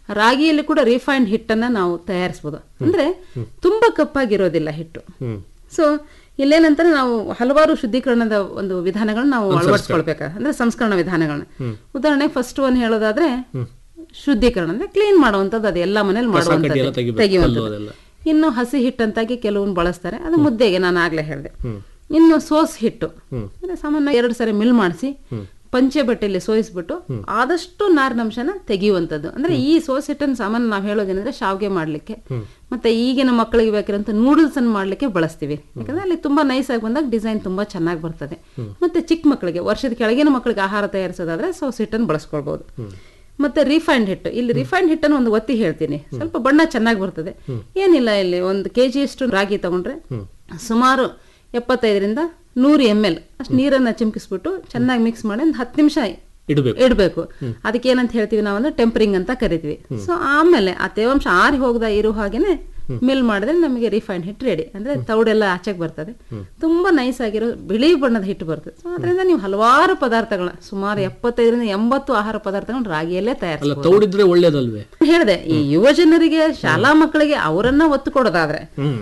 ರಾಗಿಯಲ್ಲಿ ಕೂಡ ರಿಫೈನ್ಡ್ ಹಿಟ್ಟನ್ನ ನಾವು ತಯಾರಿಸಬಹುದು ಅಂದ್ರೆ ತುಂಬಾ ಕಪ್ಪಾಗಿರೋದಿಲ್ಲ ಹಿಟ್ಟು ಸೊ ಇಲ್ಲೇನಂತಾರೆ ನಾವು ಹಲವಾರು ಶುದ್ಧೀಕರಣದ ಒಂದು ವಿಧಾನಗಳನ್ನ ನಾವು ಅಳವಡಿಸ್ಕೊಳ್ಬೇಕ ಅಂದ್ರೆ ಸಂಸ್ಕರಣ ವಿಧಾನಗಳನ್ನ ಉದಾಹರಣೆ ಫಸ್ಟ್ ಒನ್ ಹೇಳೋದಾದ್ರೆ ಶುದ್ಧೀಕರಣ ಅಂದ್ರೆ ಕ್ಲೀನ್ ಮಾಡುವಂತದ್ದು ಅದು ಎಲ್ಲ ಮನೇಲಿ ಕಡ್ಡಿ ಎಲ್ಲ ಮಾಡುವಂತದ್ದು ತೆಗಿಬೇಕು, ತೆಗೆಯುವಂಥದ್ದು ಕಲ್ಲು ಅದೆಲ್ಲ. ಇನ್ನು ಹಸಿ ಹಿಟ್ಟಂತಾಗಿ ಕೆಲವೊಂದು ಬಳಸ್ತಾರೆ ಅದು ಮುದ್ದೆಗೆ ನಾನು ಆಗ್ಲೇ ಹೇಳಿದೆ ಇನ್ನು ಸೋಸ್ ಹಿಟ್ಟು ಅಂದ್ರೆ ಸಾಮಾನ್ಯ ಎರಡು ಸರಿ ಮಿಲ್ ಮಾಡಿಸಿ ಪಂಚೆ ಬಟ್ಟೆಯಲ್ಲಿ ಸೋಯಿಸ್ಬಿಟ್ಟು ಆದಷ್ಟು ನಾರಿನಂಶನ ತೆಗೆಯುವಂಥದ್ದು ಅಂದ್ರೆ ಈ ಸೋಸ್ ಹಿಟ್ಟನ್ನು ಸಾಮಾನ್ಯ ನಾವು ಹೇಳೋದೇನಂದ್ರೆ ಶಾವ್ಗೆ ಮಾಡ್ಲಿಕ್ಕೆ ಮತ್ತೆ ಈಗಿನ ಮಕ್ಕಳಿಗೆ ಬೇಕಿರೋಂಥ ನೂಡಲ್ಸ್ ಅನ್ನು ಮಾಡ್ಲಿಕ್ಕೆ ಬಳಸ್ತೀವಿ ಯಾಕಂದ್ರೆ ಅಲ್ಲಿ ತುಂಬಾ ನೈಸ್ ಆಗಿ ಬಂದಾಗ ಡಿಸೈನ್ ತುಂಬಾ ಚೆನ್ನಾಗಿ ಬರ್ತದೆ ಮತ್ತೆ ಚಿಕ್ಕ ಮಕ್ಕಳಿಗೆ ವರ್ಷದ ಕೆಳಗಿನ ಮಕ್ಕಳಿಗೆ ಆಹಾರ ತಯಾರಿಸೋದಾದ್ರೆ ಸೋಸ್ ಹಿಟ್ಟನ್ನು ಬಳಸ್ಕೊಳ್ಬಹುದು ಮತ್ತೆ ರಿಫೈನ್ಡ್ ಹಿಟ್ಟು ಇಲ್ಲಿ ರಿಫೈನ್ಡ್ ಹಿಟ್ಟನ್ನು ಒಂದು ಒತ್ತಿ ಹೇಳ್ತೀನಿ ಸ್ವಲ್ಪ ಬಣ್ಣ ಚೆನ್ನಾಗಿ ಬರ್ತದೆ ಏನಿಲ್ಲ ಇಲ್ಲಿ ಒಂದು ಕೆ ಅಷ್ಟು ರಾಗಿ ತಗೊಂಡ್ರೆ ಸುಮಾರು ಎಪ್ಪತ್ತೈದರಿಂದ ನೂರು ಎಮ್ ಎಲ್ ಅಷ್ಟು ನೀರನ್ನ ಚಿಮ್ಕಿಸ್ಬಿಟ್ಟು ಚೆನ್ನಾಗಿ ಮಿಕ್ಸ್ ಮಾಡಿ ಒಂದು ಹತ್ತು ನಿಮಿಷ ಇಡಬೇಕು ಇಡಬೇಕು ಅದಕ್ಕೆ ಏನಂತ ಹೇಳ್ತೀವಿ ನಾವು ಅಂದ್ರೆ ಟೆಂಪರಿಂಗ್ ಅಂತ ಕರಿತೀವಿ ಸೊ ಆಮೇಲೆ ಆ ತೇವಾಂಶ ಆರಿ ಹೋಗದ ಇರೋ ಹಾಗೇನೆ ಮಿಲ್ ಮಾಡಿದ್ರೆ ನಮಗೆ ರಿಫೈನ್ ಹಿಟ್ಟು ರೆಡಿ ಅಂದ್ರೆ ತೌಡೆಲ್ಲ ಆಚೆಗೆ ಬರ್ತದೆ ತುಂಬಾ ನೈಸ್ ಆಗಿರೋ ಬಿಳಿ ಬಣ್ಣದ ಹಿಟ್ಟು ಬರ್ತದೆ ಸೊ ಅದರಿಂದ ನೀವು ಹಲವಾರು ಪದಾರ್ಥಗಳನ್ನ ಸುಮಾರು ಎಪ್ಪತ್ತೈದರಿಂದ ಎಂಬತ್ತು ಆಹಾರ ಪದಾರ್ಥಗಳನ್ನ ರಾಗಿಯಲ್ಲೇ ಅಲ್ಲ ತಯಾರಿಸಬಹುದು ತೌಡಿದ್ರೆ ಒಳ್ಳೇದಲ್ವೇ ಹೇಳಿದೆ ಈ ಯುವ ಜನರಿಗೆ ಶಾಲಾ ಮಕ್ಕಳಿಗೆ ಅವರನ್ನ ಒತ್ತು ಕೊಡೋದಾದ್ರೆ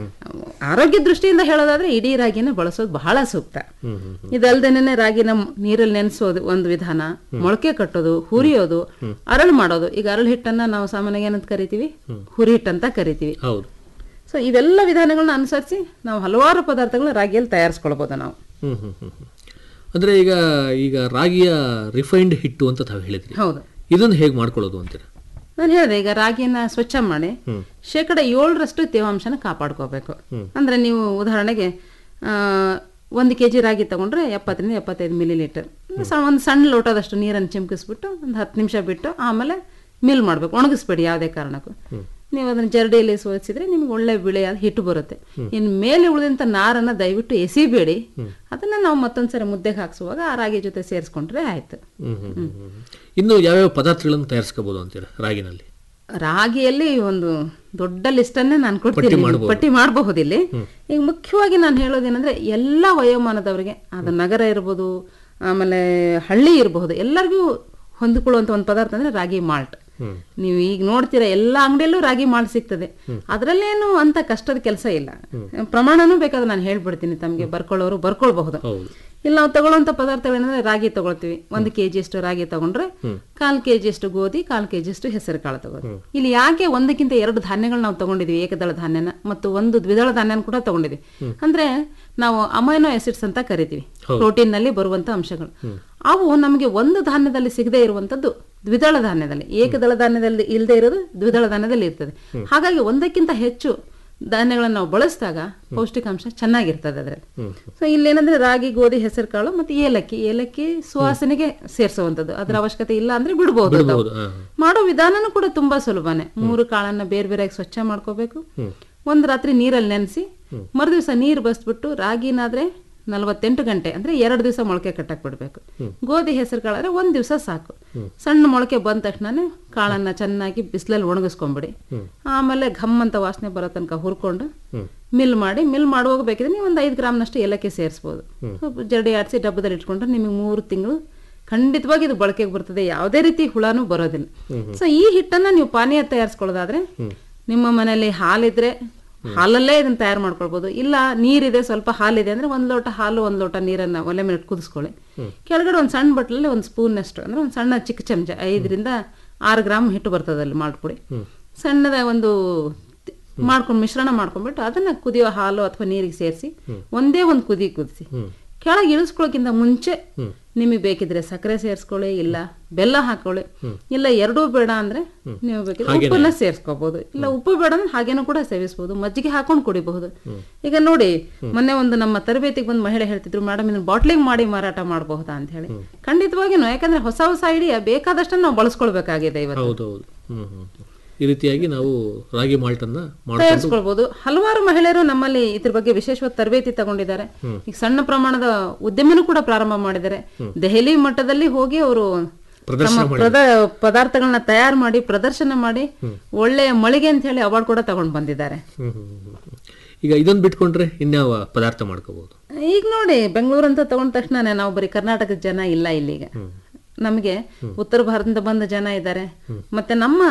ಆರೋಗ್ಯ ದೃಷ್ಟಿಯಿಂದ ಹೇಳೋದಾದ್ರೆ ಇಡೀ ರಾಗಿನ ಬಳಸೋದು ಬಹಳ ಸೂಕ್ತ ಇದಲ್ದೇನೆ ರಾಗಿನ ನೀರಲ್ಲಿ ನೆನೆಸೋದು ಒಂದು ವಿಧಾನ ಮೊಳಕೆ ಕಟ್ಟೋದು ಹುರಿಯೋದು ಅರಳು ಮಾಡೋದು ಈಗ ಅರಳು ಹಿಟ್ಟನ್ನ ನಾವು ಸಾಮಾನ್ಯವಾಗಿ ಏನಂತ ಕರಿತೀವಿ ಹುರಿ ಹಿಟ್ಟಂತ ಕರಿತೀವಿ ಹೌದು ಸೊ ಇವೆಲ್ಲ ವಿಧಾನಗಳನ್ನ ಅನುಸರಿಸಿ ನಾವು ಹಲವಾರು ಪದಾರ್ಥಗಳನ್ನ ರಾಗಿಯಲ್ಲಿ ತಯಾರಿಸ್ಕೊಳ್ಬಹುದು ನಾವು ಹ್ಮ್ ಹ್ಮ್ ಹ್ಮ್ ಹ್ಮ್. ಅಂದ್ರೆ ಈಗ ಈಗ ರಾಗಿಯ ರಿಫೈನ್ಡ್ ಹಿಟ್ಟು ಅಂತ ತಾವು ಹೇಳಿದ್ರಿ ಹೌದು ಇದನ್ನು ಹೇಗೆ ಮಾಡ್ಕೊಳ್ಳೋದು ಅಂತೀರಾ ನಾನು ಹೇಳಿದೆ ಈಗ ರಾಗಿಯನ್ನ ಸ್ವಚ್ಛ ಮಾಡಿ ಶೇಕಡ ಏಳರಷ್ಟು ತೇವಾಂಶನ ಕಾಪಾಡ್ಕೋಬೇಕು ಅಂದ್ರೆ ನೀವು ಉದಾಹರಣೆಗೆ ಆ, ಒಂದು ಕೆ ಜಿ ರಾಗಿ ತಗೊಂಡ್ರೆ ಎಪ್ಪತ್ತರಿಂದ ಎಪ್ಪತ್ತೈದು ಮಿಲಿ ಲೀಟರ್ ಒಂದು ಸಣ್ಣ ಲೋಟದಷ್ಟು ನೀರನ್ನು ಚಿಮ್ಕಿಸ್ಬಿಟ್ಟು ಒಂದು ಹತ್ತು ನಿಮಿಷ ಬಿಟ್ಟು ಆಮೇಲೆ ಮಿಲ್ ಮಾಡ್ಬೇಕು ಒಣಗಿಸ್ಬೇಡಿ ಯಾವುದೇ ಕಾರಣಕ್ಕೂ ನೀವು ಅದನ್ನ ಜರಡಿಯಲ್ಲಿ ಸೋಸಿದ್ರೆ ನಿಮ್ಗೆ ಒಳ್ಳೆ ಬಿಳೆಯಾದ ಹಿಟ್ಟು ಬರುತ್ತೆ ಇನ್ನು ಮೇಲೆ ಉಳಿದಂತ ನಾರನ್ನ ದಯವಿಟ್ಟು ಎಸಿಬೇಡಿ ಅದನ್ನ ನಾವು ಮತ್ತೊಂದ್ಸರಿ ಮುದ್ದೆಗೆ ಹಾಕ್ಸುವಾಗ ಆ ರಾಗಿ ಜೊತೆ ಸೇರಿಸ್ಕೊಂಡ್ರೆ ಆಯ್ತು ಹ್ಮ್ ಹ್ಮ್ ಹ್ಮ್ ಹ್ಮ್. ಇನ್ನು ಯಾವ್ಯಾವ ಪದಾರ್ಥಗಳನ್ನು ತಯಾರಿಸ್ಕೋಬಹುದು ಅಂತೀರಾ ರಾಗಿನಲ್ಲಿ ರಾಗಿಯಲ್ಲಿ ಒಂದು ದೊಡ್ಡ ಲಿಸ್ಟ್ ಅನ್ನೇ ನಾನು ಕೊಡ್ತೀನಿ ಪಟ್ಟಿ ನಿಮ್ಗೆ. ಮಾಡ್ಬೋದು. ಪಟ್ಟಿ ಮಾಡಬಹುದು ಇಲ್ಲಿ ಈಗ ಮುಖ್ಯವಾಗಿ ನಾನು ಹೇಳೋದೇನಂದ್ರೆ ಎಲ್ಲ ವಯೋಮಾನದವರಿಗೆ ಅದು ನಗರ ಇರ್ಬೋದು ಆಮೇಲೆ ಹಳ್ಳಿ ಇರಬಹುದು ಎಲ್ಲರಿಗೂ ಹೊಂದಿಕೊಳ್ಳುವಂತ ಒಂದು ಪದಾರ್ಥ ಅಂದ್ರೆ ರಾಗಿ ಮಾಲ್ಟ್ ನೀವು ಈಗ ನೋಡ್ತೀರಾ ಎಲ್ಲ ಅಂಗಡಿಯಲ್ಲೂ ರಾಗಿ ಮಾಲ್ಟ್ ಸಿಗ್ತದೆ ಅದರಲ್ಲೇನು ಅಂತ ಕಷ್ಟದ ಕೆಲಸ ಇಲ್ಲ ಪ್ರಮಾಣನೂ ಬೇಕಾದ್ರೆ ನಾನು ಹೇಳ್ಬಿಡ್ತೀನಿ ತಮಗೆ ಬರ್ಕೊಳ್ಳೋರು ಬರ್ಕೊಳ್ಬಹುದು ಹೌದು ಇಲ್ಲಿ ನಾವು ತಗೊಳ್ಳುವಂತ ಪದಾರ್ಥಗಳೇನಂದ್ರೆ ರಾಗಿ ತಗೊಳ್ತೀವಿ ಒಂದು ಕೆಜಿ ಅಷ್ಟು ರಾಗಿ ತಗೊಂಡ್ರೆ ಕಾಲ್ ಕೆಜಿ ಅಷ್ಟು ಗೋಧಿ ಕಾಲ್ ಕೆಜಿ ಅಷ್ಟು ಹೆಸರು ಕಾಳು ತಗೋತೀವಿ ಇಲ್ಲಿ ಯಾಕೆ ಒಂದಕ್ಕಿಂತ ಎರಡು ಧಾನ್ಯಗಳು ನಾವು ತಗೊಂಡಿದ್ವಿ ಏಕದಳ ಧಾನ್ಯನ ಮತ್ತು ಒಂದು ದ್ವಿದಳ ಧಾನ್ಯನ ಕೂಡ ತಗೊಂಡಿದ್ವಿ ಅಂದ್ರೆ ನಾವು ಅಮೈನೋ ಆಸಿಡ್ಸ್ ಅಂತ ಕರಿತೀವಿ ಪ್ರೋಟೀನ್ ನಲ್ಲಿ ಬರುವಂತ ಅಂಶಗಳು ಅವು ನಮಗೆ ಒಂದು ಧಾನ್ಯದಲ್ಲಿ ಸಿಗದೆ ಇರುವಂತದ್ದು ದ್ವಿದಳ ಧಾನ್ಯದಲ್ಲಿ ಏಕದಳ ಧಾನ್ಯದಲ್ಲಿ ಇಲ್ಲದೆ ಇರೋದು ದ್ವಿದಳ ಧಾನ್ಯದಲ್ಲಿ ಇರ್ತದೆ ಹಾಗಾಗಿ ಒಂದಕ್ಕಿಂತ ಹೆಚ್ಚು ಧಾನ್ಯಗಳನ್ನು ನಾವು ಬಳಸಿದಾಗ ಪೌಷ್ಟಿಕಾಂಶ ಚೆನ್ನಾಗಿರ್ತದೆ ಅದರಲ್ಲಿ ಸೊ ಇಲ್ಲೇನಂದ್ರೆ ರಾಗಿ ಗೋಧಿ ಹೆಸರು ಕಾಳು ಮತ್ತೆ ಏಲಕ್ಕಿ ಏಲಕ್ಕಿ ಸುವಾಸನೆಗೆ ಸೇರಿಸುವಂತದ್ದು ಅದರ ಅವಶ್ಯಕತೆ ಇಲ್ಲ ಅಂದ್ರೆ ಬಿಡ್ಬೋದು ತಾವು. ಬಿಡ್ಬೋದು, ಹಾ. ಮಾಡೋ ವಿಧಾನನೂ ಕೂಡ ತುಂಬಾ ಸುಲಭನೇ ಮೂರು ಕಾಳನ್ನ ಬೇರೆ ಬೇರೆಯಾಗಿ ಸ್ವಚ್ಛ ಮಾಡ್ಕೋಬೇಕು ಒಂದ್ ರಾತ್ರಿ ನೀರಲ್ಲಿ ನೆನೆಸಿ ಮರುದಿವಸ ನೀರು ಬಸ್ಬಿಟ್ಟು ರಾಗಿನಾದ್ರೆ ನಲವತ್ತೆಂಟು ಗಂಟೆ ಅಂದ್ರೆ ಎರಡು ದಿವಸ ಮೊಳಕೆ ಕಟ್ಟಕ್ ಬಿಡ್ಬೇಕು ಗೋಧಿ ಹೆಸರು ಕಾಳಾದ್ರೆ ಒಂದ್ ದಿವಸ ಸಾಕು ಸಣ್ಣ ಮೊಳಕೆ ಬಂದ ತಕ್ಷಣನೇ ಕಾಳನ್ನ ಚೆನ್ನಾಗಿ ಬಿಸಿಲಲ್ಲಿ ಒಣಗಿಸ್ಕೊಂಬಿಡಿ ಆಮೇಲೆ ಘಮ್ ಅಂತ ವಾಸನೆ ಬರೋ ತನಕ ಹುರ್ಕೊಂಡು ಮಿಲ್ ಮಾಡಿ ಮಿಲ್ ಮಾಡುವಾಗ ಬೇಕಿದ್ರೆ ನೀವು ಒಂದು ಐದು ಗ್ರಾಮ್ನಷ್ಟು ಏಲಕ್ಕಿ ಸೇರಿಸ್ಬೋದು ಸ್ವಲ್ಪ ಜರಡಿ ಆಡಿಸಿ ಡಬ್ಬದಲ್ಲಿ ಇಟ್ಕೊಂಡ್ರೆ ನಿಮಗೆ ಮೂರು ತಿಂಗಳು ಖಂಡಿತವಾಗಿ ಇದು ಬಳಕೆಗೆ ಬರ್ತದೆ ಯಾವುದೇ ರೀತಿ ಹುಳನೂ ಬರೋದಿಲ್ಲ ಸೊ ಈ ಹಿಟ್ಟನ್ನ ನೀವು ಪಾನೀಯ ತಯಾರಿಸ್ಕೊಳ್ಳೋದಾದ್ರೆ ನಿಮ್ಮ ಮನೆಯಲ್ಲಿ ಹಾಲಿದ್ರೆ ಹಾಲಲ್ಲೇ ಇದನ್ನ ತಯಾರು ಮಾಡ್ಕೊಳ್ಬಹುದು ಇಲ್ಲ ನೀರಿದೆ ಸ್ವಲ್ಪ ಹಾಲಿದೆ ಅಂದ್ರೆ ಒಂದ್ ಲೋಟ ಹಾಲು ಒಂದ್ ಲೋಟ ನೀರನ್ನ ಒಲೆ ಮೇಲೆ ಕುದಿಸ್ಕೊಳ್ಳಿ ಕೆಳಗಡೆ ಒಂದ್ ಸಣ್ಣ ಬಟ್ಲಲ್ಲಿ ಒಂದ್ ಸ್ಪೂನ್ ಅಷ್ಟು ಅಂದ್ರೆ ಒಂದ್ ಸಣ್ಣ ಚಿಕ್ಕ ಚಮಚ ಐದರಿಂದ ಆರು ಗ್ರಾಮ್ ಹಿಟ್ಟು ಬರ್ತದೆ ಅಲ್ಲಿ ಮಾಡ್ಕೊಡಿ ಸಣ್ಣದ ಒಂದು ತಿ- ಮಾಡ್ಕೊಂಡು ಮಿಶ್ರಣ ಮಾಡ್ಕೊಂಡ್ಬಿಟ್ಟು ಅದನ್ನ ಕುದಿಯೋ ಹಾಲು ಅಥವಾ ನೀರಿಗೆ ಸೇರಿಸಿ ಒಂದೇ ಒಂದು ಕುದಿ ಕುದಿಸಿ ಕೆಳಗೆ ಇಳಿಸ್ಕೊಳ್ಳೋಕ್ಕಿಂತ ಮುಂಚೆ ನಿಮಗೆ ಬೇಕಿದ್ರೆ ಸಕ್ಕರೆ ಸೇರಿಸ್ಕೊಳ್ಳಿ ಇಲ್ಲ ಬೆಲ್ಲ ಹಾಕೊಳ್ಳಿ ಇಲ್ಲ ಎರಡೂ ಬೇಡ ಅಂದ್ರೆ ನೀವು ಬೇಕಿದ್ರೆ ಉಪ್ಪನ್ನ ಸೇರಿಸ್ಕೋಬಹುದು ಇಲ್ಲ ಉಪ್ಪು ಬೇಡ ಅಂದ್ರೆ ಹಾಗೇನೂ ಕೂಡ ಸೇವಿಸಬಹುದು ಮಜ್ಜಿಗೆ ಹಾಕೊಂಡು ಕುಡಿಬಹುದು ಈಗ ನೋಡಿ ಮೊನ್ನೆ ಒಂದು ನಮ್ಮ ತರಬೇತಿಗೆ ಬಂದು ಮಹಿಳೆ ಹೇಳ್ತಿದ್ರು ಮೇಡಮ್ ಇದನ್ನ ಬಾಟ್ಲಿಂಗ್ ಮಾಡಿ ಮಾರಾಟ ಮಾಡಬಹುದಾ ಅಂತ ಹೇಳಿ ಖಂಡಿತವಾಗಿನೂ ಯಾಕಂದ್ರೆ ಹೊಸ ಹೊಸ ಐಡಿಯಾ ಬೇಕಾದಷ್ಟನ್ನು ನಾವು ಬಳಸ್ಕೊಳ್ಬೇಕಾಗಿದೆ ಇವತ್ತು ಹೌದು ಹೌದು ಹ್ಮ್ ಹ್ಮ್ ಹ್ಮ್. ಈ ರೀತಿಯಾಗಿ ನಾವು ರಾಗಿ ಮಾಲ್ಟ್ ಅನ್ನ ಮಾಡ್ಕೊಂಡು ತಯಾರಿಸ್ಕೊಳ್ಬಹುದು ಹಲವಾರು ಮಹಿಳೆಯರು ನಮ್ಮಲ್ಲಿ ಇದ್ರ ಬಗ್ಗೆ ವಿಶೇಷವಾದ ತರಬೇತಿ ತಗೊಂಡಿದ್ದಾರೆ ಈಗ ಸಣ್ಣ ಪ್ರಮಾಣದ ಉದ್ಯಮನೂ ಕೂಡ ಪ್ರಾರಂಭ ಮಾಡಿದ್ದಾರೆ ದೆಹಲಿ ಮಟ್ಟದಲ್ಲಿ ಹೋಗಿ ಅವರು ಪ್ರದರ್ಶನ ತಮ್ಮ ಪದ ಪದಾರ್ಥಗಳನ್ನ ತಯಾರು ಮಾಡಿ ಪ್ರದರ್ಶನ ಮಾಡಿ ಒಳ್ಳೆಯ ಮಳಿಗೆ ಅಂತ ಹೇಳಿ ಅವಾರ್ಡ್ ಕೂಡ ತಗೊಂಡು ಬಂದಿದ್ದಾರೆ ಹ್ಮ್ ಹ್ಮ್ ಹ್ಮ್ ಹ್ಮ್. ಈಗ ಇದನ್ನ ಬಿಟ್ಕೊಂಡ್ರೆ ಇನ್ಯಾವ ಪದಾರ್ಥ ಮಾಡ್ಕೋಬಹುದು ಈಗ ನೋಡಿ ಬೆಂಗಳೂರು ಅಂತ ತಗೊಂಡ ತಕ್ಷಣ ನಾವು ಬರೀ ಕರ್ನಾಟಕದ ಜನ ಇಲ್ಲ ಇಲ್ಲಿಗ ನಮಗೆ ಉತ್ತರ ಭಾರತದಿಂದ ಬಂದ ಜನ ಇದ್ದಾರೆ ಮತ್ತೆ ನಮ್ಮ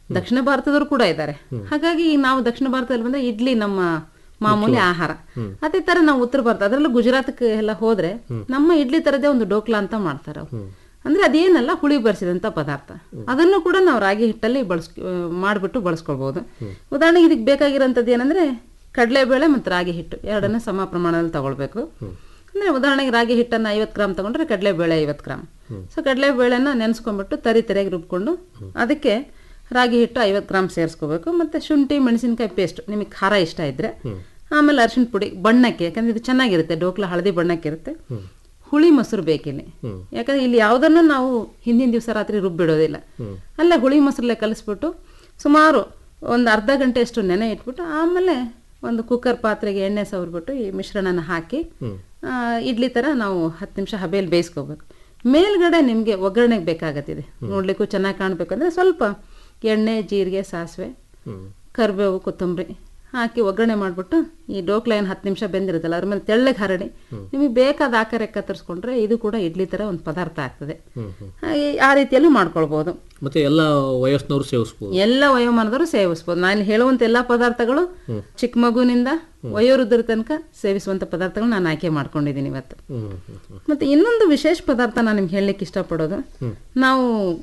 ದಕ್ಷಿಣ ಭಾರತದವರು ಕೂಡ ಇದ್ದಾರೆ ಹಾಗಾಗಿ ಈಗ ನಾವು ದಕ್ಷಿಣ ಭಾರತದಲ್ಲಿ ಬಂದ್ರೆ ಇಡ್ಲಿ ನಮ್ಮ ಮಾಮೂಲಿ ಆಹಾರ ಅದೇ ತರ ನಾವು ಉತ್ತರ ಭಾರತ ಅದರಲ್ಲೂ ಗುಜರಾತ್ಗೆ ಎಲ್ಲ ಹೋದ್ರೆ ನಮ್ಮ ಇಡ್ಲಿ ತರದೇ ಒಂದು ಡೋಕ್ಲಾ ಅಂತ ಮಾಡ್ತಾರೆ ಅವ್ರು ಅಂದ್ರೆ ಅದೇನಲ್ಲ ಹುಳಿ ಬರ್ಸಿದಂತ ಪದಾರ್ಥ ಅದನ್ನು ಕೂಡ ನಾವು ರಾಗಿ ಹಿಟ್ಟಲ್ಲಿ ಬಳಸ್ ಮಾಡಿಬಿಟ್ಟು ಬಳಸ್ಕೊಳ್ಬಹುದು ಉದಾಹರಣೆಗೆ ಇದಕ್ಕೆ ಬೇಕಾಗಿರೋಂಥದ್ದು ಏನಂದ್ರೆ ಕಡಲೆಬೇಳೆ ಮತ್ತು ರಾಗಿ ಹಿಟ್ಟು ಎರಡನ್ನೂ ಸಮ ಪ್ರಮಾಣದಲ್ಲಿ ತಗೊಳ್ಬೇಕು ಅಂದ್ರೆ ಉದಾಹರಣೆಗೆ ರಾಗಿ ಹಿಟ್ಟನ್ನ ಐವತ್ತು ಗ್ರಾಮ್ ತಗೊಂಡ್ರೆ ಕಡಲೆಬೇಳೆ ಐವತ್ತು ಗ್ರಾಮ್ ಸೊ ಕಡಲೆಬೇಳೆನ ನೆನೆಸ್ಕೊಂಡ್ಬಿಟ್ಟು ತರಿ ತರಿಯಾಗಿ ರುಬ್ಕೊಂಡು ಅದಕ್ಕೆ ರಾಗಿ ಹಿಟ್ಟು ಐವತ್ತು ಗ್ರಾಮ್ ಸೇರಿಸ್ಕೋಬೇಕು ಮತ್ತೆ ಶುಂಠಿ ಮೆಣಸಿನಕಾಯಿ ಪೇಸ್ಟ್ ನಿಮಗೆ ಖಾರ ಇಷ್ಟ ಇದ್ರೆ ಆಮೇಲೆ ಅರಿಶಿನ ಪುಡಿ ಬಣ್ಣಕ್ಕೆ ಯಾಕಂದ್ರೆ ಇದು ಚೆನ್ನಾಗಿರುತ್ತೆ ಡೋಕ್ಲ ಹಳದಿ ಬಣ್ಣಕ್ಕೆ ಇರುತ್ತೆ ಹುಳಿ ಮೊಸರು ಬೇಕಿಲ್ಲಿ ಯಾಕಂದ್ರೆ ಇಲ್ಲಿ ಯಾವುದನ್ನು ನಾವು ಹಿಂದಿನ ದಿವಸ ರಾತ್ರಿ ರುಬ್ಬಿಡೋದಿಲ್ಲ ಅಲ್ಲೇ ಹುಳಿ ಮೊಸರಲ್ಲೇ ಕಲಿಸ್ಬಿಟ್ಟು ಸುಮಾರು ಒಂದು ಅರ್ಧ ಗಂಟೆಯಷ್ಟು ನೆನೆ ಇಟ್ಬಿಟ್ಟು ಆಮೇಲೆ ಒಂದು ಕುಕ್ಕರ್ ಪಾತ್ರೆಗೆ ಎಣ್ಣೆ ಸವರ್ಬಿಟ್ಟು ಈ ಮಿಶ್ರಣನ ಹಾಕಿ ಆ, ಇಡ್ಲಿ ತರ ನಾವು ಹತ್ತು ನಿಮಿಷ ಹಬೆಯಲ್ಲಿ ಬೇಯಿಸ್ಕೋಬೇಕು ಮೇಲ್ಗಡೆ ನಿಮಗೆ ಒಗ್ಗರಣೆಗೆ ಬೇಕಾಗತ್ತಿದೆ ನೋಡ್ಲಿಕ್ಕೂ ಚೆನ್ನಾಗಿ ಕಾಣ್ಬೇಕಂದ್ರೆ ಸ್ವಲ್ಪ ಎಣ್ಣೆ ಜೀರಿಗೆ ಸಾಸಿವೆ ಕರಿಬೇವು ಕೊತ್ತಂಬರಿ ಹಾಕಿ ಒಗ್ಗರಣೆ ಮಾಡಿಬಿಟ್ಟು ಈ ಡೋಕ್ಲ ಏನು ಹತ್ತು ನಿಮಿಷ ಬೆಂದಿರುತ್ತಲ್ಲ ಅದ್ರ ಮೇಲೆ ತೆಳ್ಳಗೆ ಹರಡಿ ನಿಮಗೆ ಬೇಕಾದ ಆಕಾರ ಕತ್ತರಿಸ್ಕೊಂಡ್ರೆ ಇದು ಕೂಡ ಇಡ್ಲಿ ತರ ಒಂದು ಪದಾರ್ಥ ಆಗ್ತದೆ ಹಾಗೆ ಆ ರೀತಿಯಲ್ಲೂ ಮಾಡ್ಕೊಳ್ಬಹುದು ಮತ್ತೆ ಎಲ್ಲ ವಯಸ್ಸಿನವರು ಸೇವಿಸ್ಬೋದು ಎಲ್ಲ ವಯೋಮಾನದವರು ಸೇವಿಸ್ಬೋದು ನಾನು ಹೇಳುವಂತ ಎಲ್ಲಾ ಪದಾರ್ಥಗಳು ಚಿಕ್ಕ ಮಗುವಿನಿಂದ ವಯೋವೃದ್ಧರ ತನಕ ಸೇವಿಸುವಂತ ಪದಾರ್ಥಗಳು ನಾನು ಆಯ್ಕೆ ಮಾಡ್ಕೊಂಡಿದ್ದೀನಿ ಇವತ್ತು ಹ್ಮ್ ಹ್ಮ್ ಹ್ಮ್ ಮತ್ತೆ ಇನ್ನೊಂದು ವಿಶೇಷ ಪದಾರ್ಥ ನಾನು ನಿಮ್ಗೆ ಹೇಳಲಿಕ್ಕೆ ಇಷ್ಟಪಡೋದು ನಾವು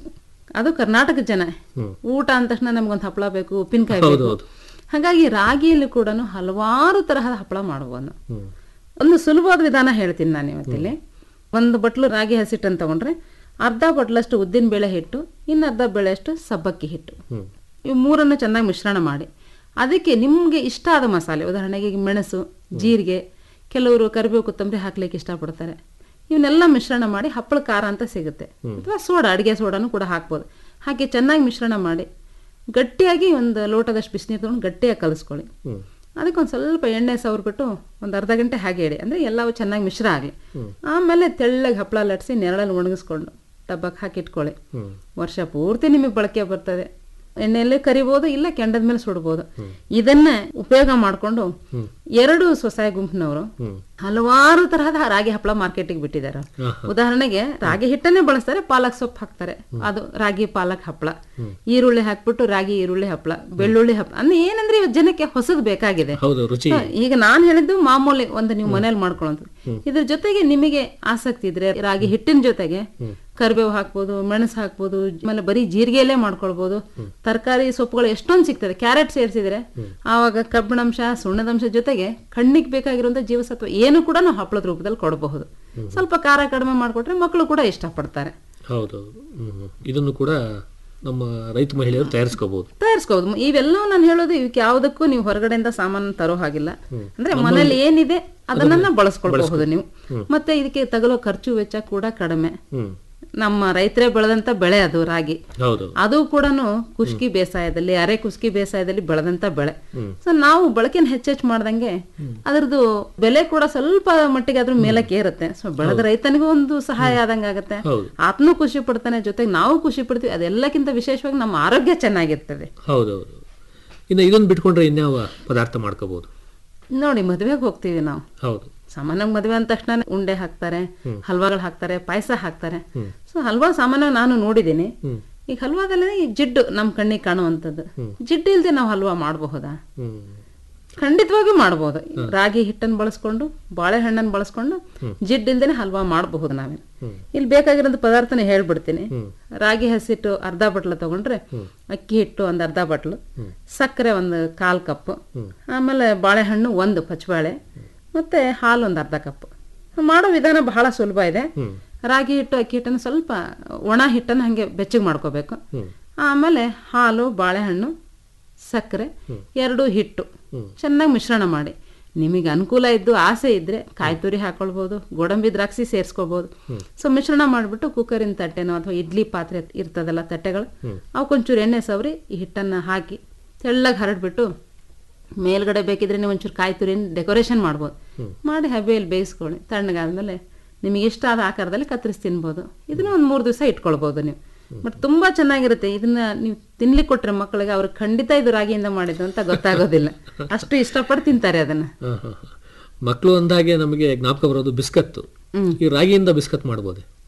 ಅದು ಕರ್ನಾಟಕ ಜನ ಊಟ ಅಂದ ತಕ್ಷಣ ನಮ್ಗೊಂದು ಹಪ್ಪಳ ಬೇಕು ಉಪ್ಪಿನಕಾಯಿ ಬೇಕು ಹಾಗಾಗಿ ರಾಗಿಯಲ್ಲಿ ಕೂಡ ಹಲವಾರು ತರಹದ ಹಪ್ಪಳ ಮಾಡಬಹುದು ಒಂದು ಸುಲಭವಾದ ವಿಧಾನ ಹೇಳ್ತೀನಿ ನಾನು ಇವತ್ತಿಲ್ಲಿ ಒಂದು ಬಟ್ಲು ರಾಗಿ ಹಸಿಟ್ಟನ್ನು ತಗೊಂಡ್ರೆ ಅರ್ಧ ಬಟ್ಲಷ್ಟು ಉದ್ದಿನ ಬೇಳೆ ಹಿಟ್ಟು ಇನ್ನು ಅರ್ಧ ಬೇಳೆಯಷ್ಟು ಸಬ್ಬಕ್ಕಿ ಹಿಟ್ಟು ಇವು ಮೂರನ್ನು ಚೆನ್ನಾಗಿ ಮಿಶ್ರಣ ಮಾಡಿ ಅದಕ್ಕೆ ನಿಮಗೆ ಇಷ್ಟ ಆದ ಮಸಾಲೆ ಉದಾಹರಣೆಗೆ ಈಗ ಮೆಣಸು ಜೀರಿಗೆ ಕೆಲವರು ಕರಿಬೇವು ಕೊತ್ತಂಬರಿ ಹಾಕ್ಲಿಕ್ಕೆ ಇಷ್ಟಪಡ್ತಾರೆ ಇವನ್ನೆಲ್ಲ ಮಿಶ್ರಣ ಮಾಡಿ ಹಪ್ಪಳ ಖಾರ ಅಂತ ಸಿಗುತ್ತೆ ಅಥವಾ ಸೋಡಾ ಅಡುಗೆ ಸೋಡಾನು ಕೂಡ ಹಾಕ್ಬೋದು ಹಾಕಿ ಚೆನ್ನಾಗಿ ಮಿಶ್ರಣ ಮಾಡಿ ಗಟ್ಟಿಯಾಗಿ ಒಂದು ಲೋಟದಷ್ಟು ಬಿಸಿನೀರು ತಗೊಂಡು ಗಟ್ಟಿಯಾಗಿ ಕಲಿಸ್ಕೊಳ್ಳಿ ಅದಕ್ಕೆ ಒಂದು ಸ್ವಲ್ಪ ಎಣ್ಣೆ ಸವರ್ಬಿಟ್ಟು ಒಂದು ಅರ್ಧ ಗಂಟೆ ಹಾಗೆ ಇಡಿ ಅಂದರೆ ಎಲ್ಲವೂ ಚೆನ್ನಾಗಿ ಮಿಶ್ರ ಆಗಲಿ ಆಮೇಲೆ ತೆಳ್ಳಗೆ ಹಪ್ಪಳ ಲಟ್ಸಿ ನೆರಳಲ್ಲಿ ಒಣಗಿಸ್ಕೊಂಡು ಡಬ್ಬಕ್ಕೆ ಹಾಕಿ ಇಟ್ಕೊಳ್ಳಿ ವರ್ಷ ಪೂರ್ತಿ ನಿಮಗೆ ಬಳಕೆ ಬರ್ತದೆ ಎಣ್ಣೆಯಲ್ಲಿ ಕರಿಬೋದು ಇಲ್ಲ ಕೆಂಡದ ಮೇಲೆ ಸುಡ್ಬೋದು ಇದನ್ನ ಉಪಯೋಗ ಮಾಡಿಕೊಂಡು ಎರಡು ಸ್ವಸಹಾಯ ಗುಂಪಿನವರು ಹಲವಾರು ತರಹದ ರಾಗಿ ಹಪ್ಪಳ ಮಾರ್ಕೆಟಿಗೆ ಬಿಟ್ಟಿದ್ದಾರೆ ಉದಾಹರಣೆಗೆ ರಾಗಿ ಹಿಟ್ಟನ್ನೇ ಬಳಸ್ತಾರೆ ಪಾಲಕ್ ಸೊಪ್ಪು ಹಾಕ್ತಾರೆ ಅದು ರಾಗಿ ಪಾಲಕ್ ಹಪ್ಪಳ ಈರುಳ್ಳಿ ಹಾಕ್ಬಿಟ್ಟು ರಾಗಿ ಈರುಳ್ಳಿ ಹಪ್ಪಳ ಬೆಳ್ಳುಳ್ಳಿ ಹಪ್ಪಳ ಅಂದ್ರೆ ಏನಂದ್ರೆ ಇವತ್ತು ಜನಕ್ಕೆ ಹೊಸದು ಬೇಕಾಗಿದೆ ಹೌದು ರುಚಿ ಹ, ಈಗ ನಾನು ಹೇಳಿದ್ದು ಮಾಮೂಲಿ ಒಂದು ನೀವು ಮನೇಲಿ ಮಾಡ್ಕೊಳ್ಳೋದು ಇದ್ರ ಜೊತೆಗೆ ನಿಮಗೆ ಆಸಕ್ತಿ ಇದ್ರೆ ರಾಗಿ ಹಿಟ್ಟಿನ ಜೊತೆಗೆ ಕರಿಬೇವು ಹಾಕ್ಬೋದು ಮೆಣಸು ಹಾಕ್ಬೋದು ಆಮೇಲೆ ಬರೀ ಜೀರಿಗೆಯಲ್ಲೇ ಮಾಡ್ಕೊಳ್ಬೋದು ತರಕಾರಿ ಸೊಪ್ಪುಗಳು ಎಷ್ಟೊಂದು ಸಿಗ್ತದೆ ಕ್ಯಾರೆಟ್ ಸೇರಿಸಿದ್ರೆ ಆವಾಗ ಕಬ್ಬಿಣಾಂಶ ಸುಣ್ಣದಂಶ ಜೊತೆಗೆ ಕಣ್ಣಿಗೆ ಬೇಕಾಗಿರುವಂತ ಜೀವಸತ್ವ ಏನು ಕೂಡ ನಾವು ಹಪ್ಪಳದ ರೂಪದಲ್ಲಿ ಕೊಡಬಹುದು ಸ್ವಲ್ಪ ಖಾರ ಕಡಿಮೆ ಮಾಡಿಕೊಟ್ರೆ ಮಕ್ಕಳು ಕೂಡ ಇಷ್ಟಪಡ್ತಾರೆ ಹೌದೌದು ಹ್ಮ್ ಹ್ಮ್. ಇದನ್ನು ಕೂಡ ನಮ್ಮ ರೈತ ಮಹಿಳೆಯರು ತಯಾರಿಸ್ಕೋಬಹುದು ತಯಾರಿಸ್ಕೋಬಹುದು ಇವೆಲ್ಲವೂ ನಾನು ಹೇಳೋದು ಇವಕ್ಕೆ ಯಾವುದಕ್ಕೂ ನೀವು ಹೊರಗಡೆಯಿಂದ ಸಾಮಾನು ತರೋ ಹಾಗಿಲ್ಲ ಅಂದ್ರೆ ಮನೇಲಿ ಏನಿದೆ ಅದನ್ನ ಬಳಸ್ಕೊಳ್ಬಹುದು ನೀವು ಮತ್ತೆ ಇದಕ್ಕೆ ತಗಲೋ ಖರ್ಚು ವೆಚ್ಚ ಕೂಡ ಕಡಿಮೆ ಹ್ಮ್ ನಮ್ಮ ರೈತರೇ ಬೆಳೆದಂತ ಬೆಳೆ ಅದು ರಾಗಿ ಹೌದು ಅದು ಕೂಡ ಕುಷ್ಕಿ ಬೇಸಾಯದಲ್ಲಿ ಅರೆ ಕುಷ್ಕಿ ಬೇಸಾಯದಲ್ಲಿ ಬೆಳೆದಂತ ಬೆಳೆ ಸೊ ನಾವು ಬಳಕೆನ ಹೆಚ್ಚೆಚ್ಚು ಮಾಡ್ದಂಗೆ ಅದ್ರದ್ದು ಬೆಲೆ ಕೂಡ ಸ್ವಲ್ಪ ಮಟ್ಟಿಗೆ ಅದ್ರ ಮೇಲಕ್ಕೆ ಏರುತ್ತೆ ಸೊ ಬೆಳೆದ ರೈತನಿಗೂ ಒಂದು ಸಹಾಯ ಆದಂಗೆ ಆಗುತ್ತೆ ಹೌದು. ಆತನು ಖುಷಿ ಪಡ್ತಾನೆ ಜೊತೆಗೆ ನಾವು ಖುಷಿ ಪಡ್ತೀವಿ ಅದೆಲ್ಲಕ್ಕಿಂತ ವಿಶೇಷವಾಗಿ ನಮ್ಮ ಆರೋಗ್ಯ ಚೆನ್ನಾಗಿರ್ತದೆ ಹೌದೌದು ಇನ್ನು ಇದನ್ನು ಬಿಟ್ಕೊಂಡ್ರೆ ಇನ್ಯಾವ ಪದಾರ್ಥ ಮಾಡ್ಕೋಬಹುದು ನೋಡಿ ಮದುವೆಗೆ ಹೋಗ್ತೀವಿ ನಾವು ಹೌದು ಸಾಮಾನ್ಯವಾಗಿ ಮದುವೆ ಅಂದ ತಕ್ಷಣ ಉಂಡೆ ಹಾಕ್ತಾರೆ ಹಲ್ವಾಗಳು ಹಾಕ್ತಾರೆ ಪಾಯಸ ಹಾಕ್ತಾರೆ ಸೊ ಹಲ್ವಾ ಸಾಮಾನ್ಯವಾಗಿ ನಾನು ನೋಡಿದ್ದೀನಿ ಈಗ ಹಲ್ವಾದಲ್ಲಿ ಈ ಜಿಡ್ಡು ನಮ್ಮ ಕಣ್ಣಿಗೆ ಕಾಣುವಂಥದ್ದು ಜಿಡ್ಡು ಇಲ್ಲದೆ ನಾವು ಹಲ್ವಾ ಮಾಡಬಹುದಾ ಹ್ಮ್ ಖಂಡಿತವಾಗಿಯೂ ಮಾಡಬಹುದು ರಾಗಿ ಹಿಟ್ಟನ್ನು ಬಳಸ್ಕೊಂಡು ಬಾಳೆಹಣ್ಣನ್ನು ಬಳಸ್ಕೊಂಡು ಜಿಡ್ಡು ಇಲ್ದೇನೆ ಹಲ್ವಾ ಮಾಡಬಹುದು ನಾವೇ ಇಲ್ಲಿ ಬೇಕಾಗಿರೋದು ಪದಾರ್ಥನ ಹೇಳ್ಬಿಡ್ತೀನಿ ರಾಗಿ ಹಸಿಟ್ಟು ಅರ್ಧ ಬಟ್ಲು ತಗೊಂಡ್ರೆ ಅಕ್ಕಿ ಹಿಟ್ಟು ಒಂದು ಅರ್ಧ ಬಟ್ಲು ಸಕ್ಕರೆ ಒಂದು ಕಾಲ್ ಕಪ್ ಆಮೇಲೆ ಬಾಳೆಹಣ್ಣು ಒಂದು ಪಚ್ಚಬಾಳೆ ಮತ್ತೆ ಹಾಲು ಒಂದು ಅರ್ಧ ಕಪ್ ಮಾಡೋ ವಿಧಾನ ಬಹಳ ಸುಲಭ ಇದೆ ರಾಗಿ ಹಿಟ್ಟು ಅಕ್ಕಿ ಹಿಟ್ಟನ್ನು ಸ್ವಲ್ಪ ಒಣ ಹಿಟ್ಟನ್ನು ಹಂಗೆ ಬೆಚ್ಚಗೆ ಮಾಡ್ಕೋಬೇಕು ಆಮೇಲೆ ಹಾಲು ಬಾಳೆಹಣ್ಣು ಸಕ್ಕರೆ ಎರಡು ಹಿಟ್ಟು ಚೆನ್ನಾಗಿ ಮಿಶ್ರಣ ಮಾಡಿ ನಿಮಗೆ ಅನುಕೂಲ ಇದ್ದು ಆಸೆ ಇದ್ರೆ ಕಾಯಿ ತುರಿ ಹಾಕೊಳ್ಬಹುದು ಗೋಡಂಬಿ ದ್ರಾಕ್ಷಿ ಸೇರಿಸ್ಕೋಬಹುದು ಸೊ ಮಿಶ್ರಣ ಮಾಡಿಬಿಟ್ಟು ಕುಕ್ಕರಿನ ತಟ್ಟೆನೋ ಅಥವಾ ಇಡ್ಲಿ ಪಾತ್ರೆ ಇರ್ತದಲ್ಲ ತಟ್ಟೆಗಳು ಅವಕ್ಕೊಂಚೂರು ಎಣ್ಣೆ ಸವರಿ ಈ ಹಿಟ್ಟನ್ನ ಹಾಕಿ ತೆಳ್ಳಗೆ ಹರಡ್ಬಿಟ್ಟು ಮೇಲ್ಗಡೆ ಬೇಕಿದ್ರೆ ನೀವು ಒಂಚೂರು ಕಾಯಿ ತುರಿ ಡೆಕೋರೇಷನ್ ಮಾಡ್ಬೋದು ಮಾಡಿ ಹಬೆಯಲ್ಲಿ ಬೇಯಿಸ್ಕೊಳ್ಳಿ ತಣ್ಣಗಾದ್ಮೇಲೆ ನಿಮಗೆ ಇಷ್ಟ ಆದ ಆಕಾರದಲ್ಲಿ ಕತ್ತರಿಸಿ ತಿನ್ಬೋದು ಇದನ್ನ ಒಂದು ಮೂರು ದಿವಸ ಇಟ್ಕೊಳ್ಬೋದು ನೀವು ಬಟ್ ತುಂಬಾ ಚೆನ್ನಾಗಿರುತ್ತೆ ಇದನ್ನ ನೀವು ತಿನ್ಲಿಕ್ಕೆ ಕೊಟ್ರೆ ಮಕ್ಕಳಿಗೆ ಅವ್ರಿಗೆ ಖಂಡಿತ ಇದು ರಾಗಿಯಿಂದ ಮಾಡಿದ್ದು ಅಂತ ಗೊತ್ತಾಗೋದಿಲ್ಲ ಅಷ್ಟು ಇಷ್ಟಪಟ್ಟು ತಿಂತಾರೆ ಅದನ್ನ ಹಾ, ಹಾ, ಹಾ. ಮಕ್ಕಳು ಅಂದಾಗೆ ನಮಗೆ ಜ್ಞಾಪಕ ಬರೋದು ಬಿಸ್ಕತ್ತು ಈ ರಾಗಿಯಿಂದ ಬಿಸ್ಕತ್ ಮಾಡ್ಬೋದೆ ಖಂಡಿತ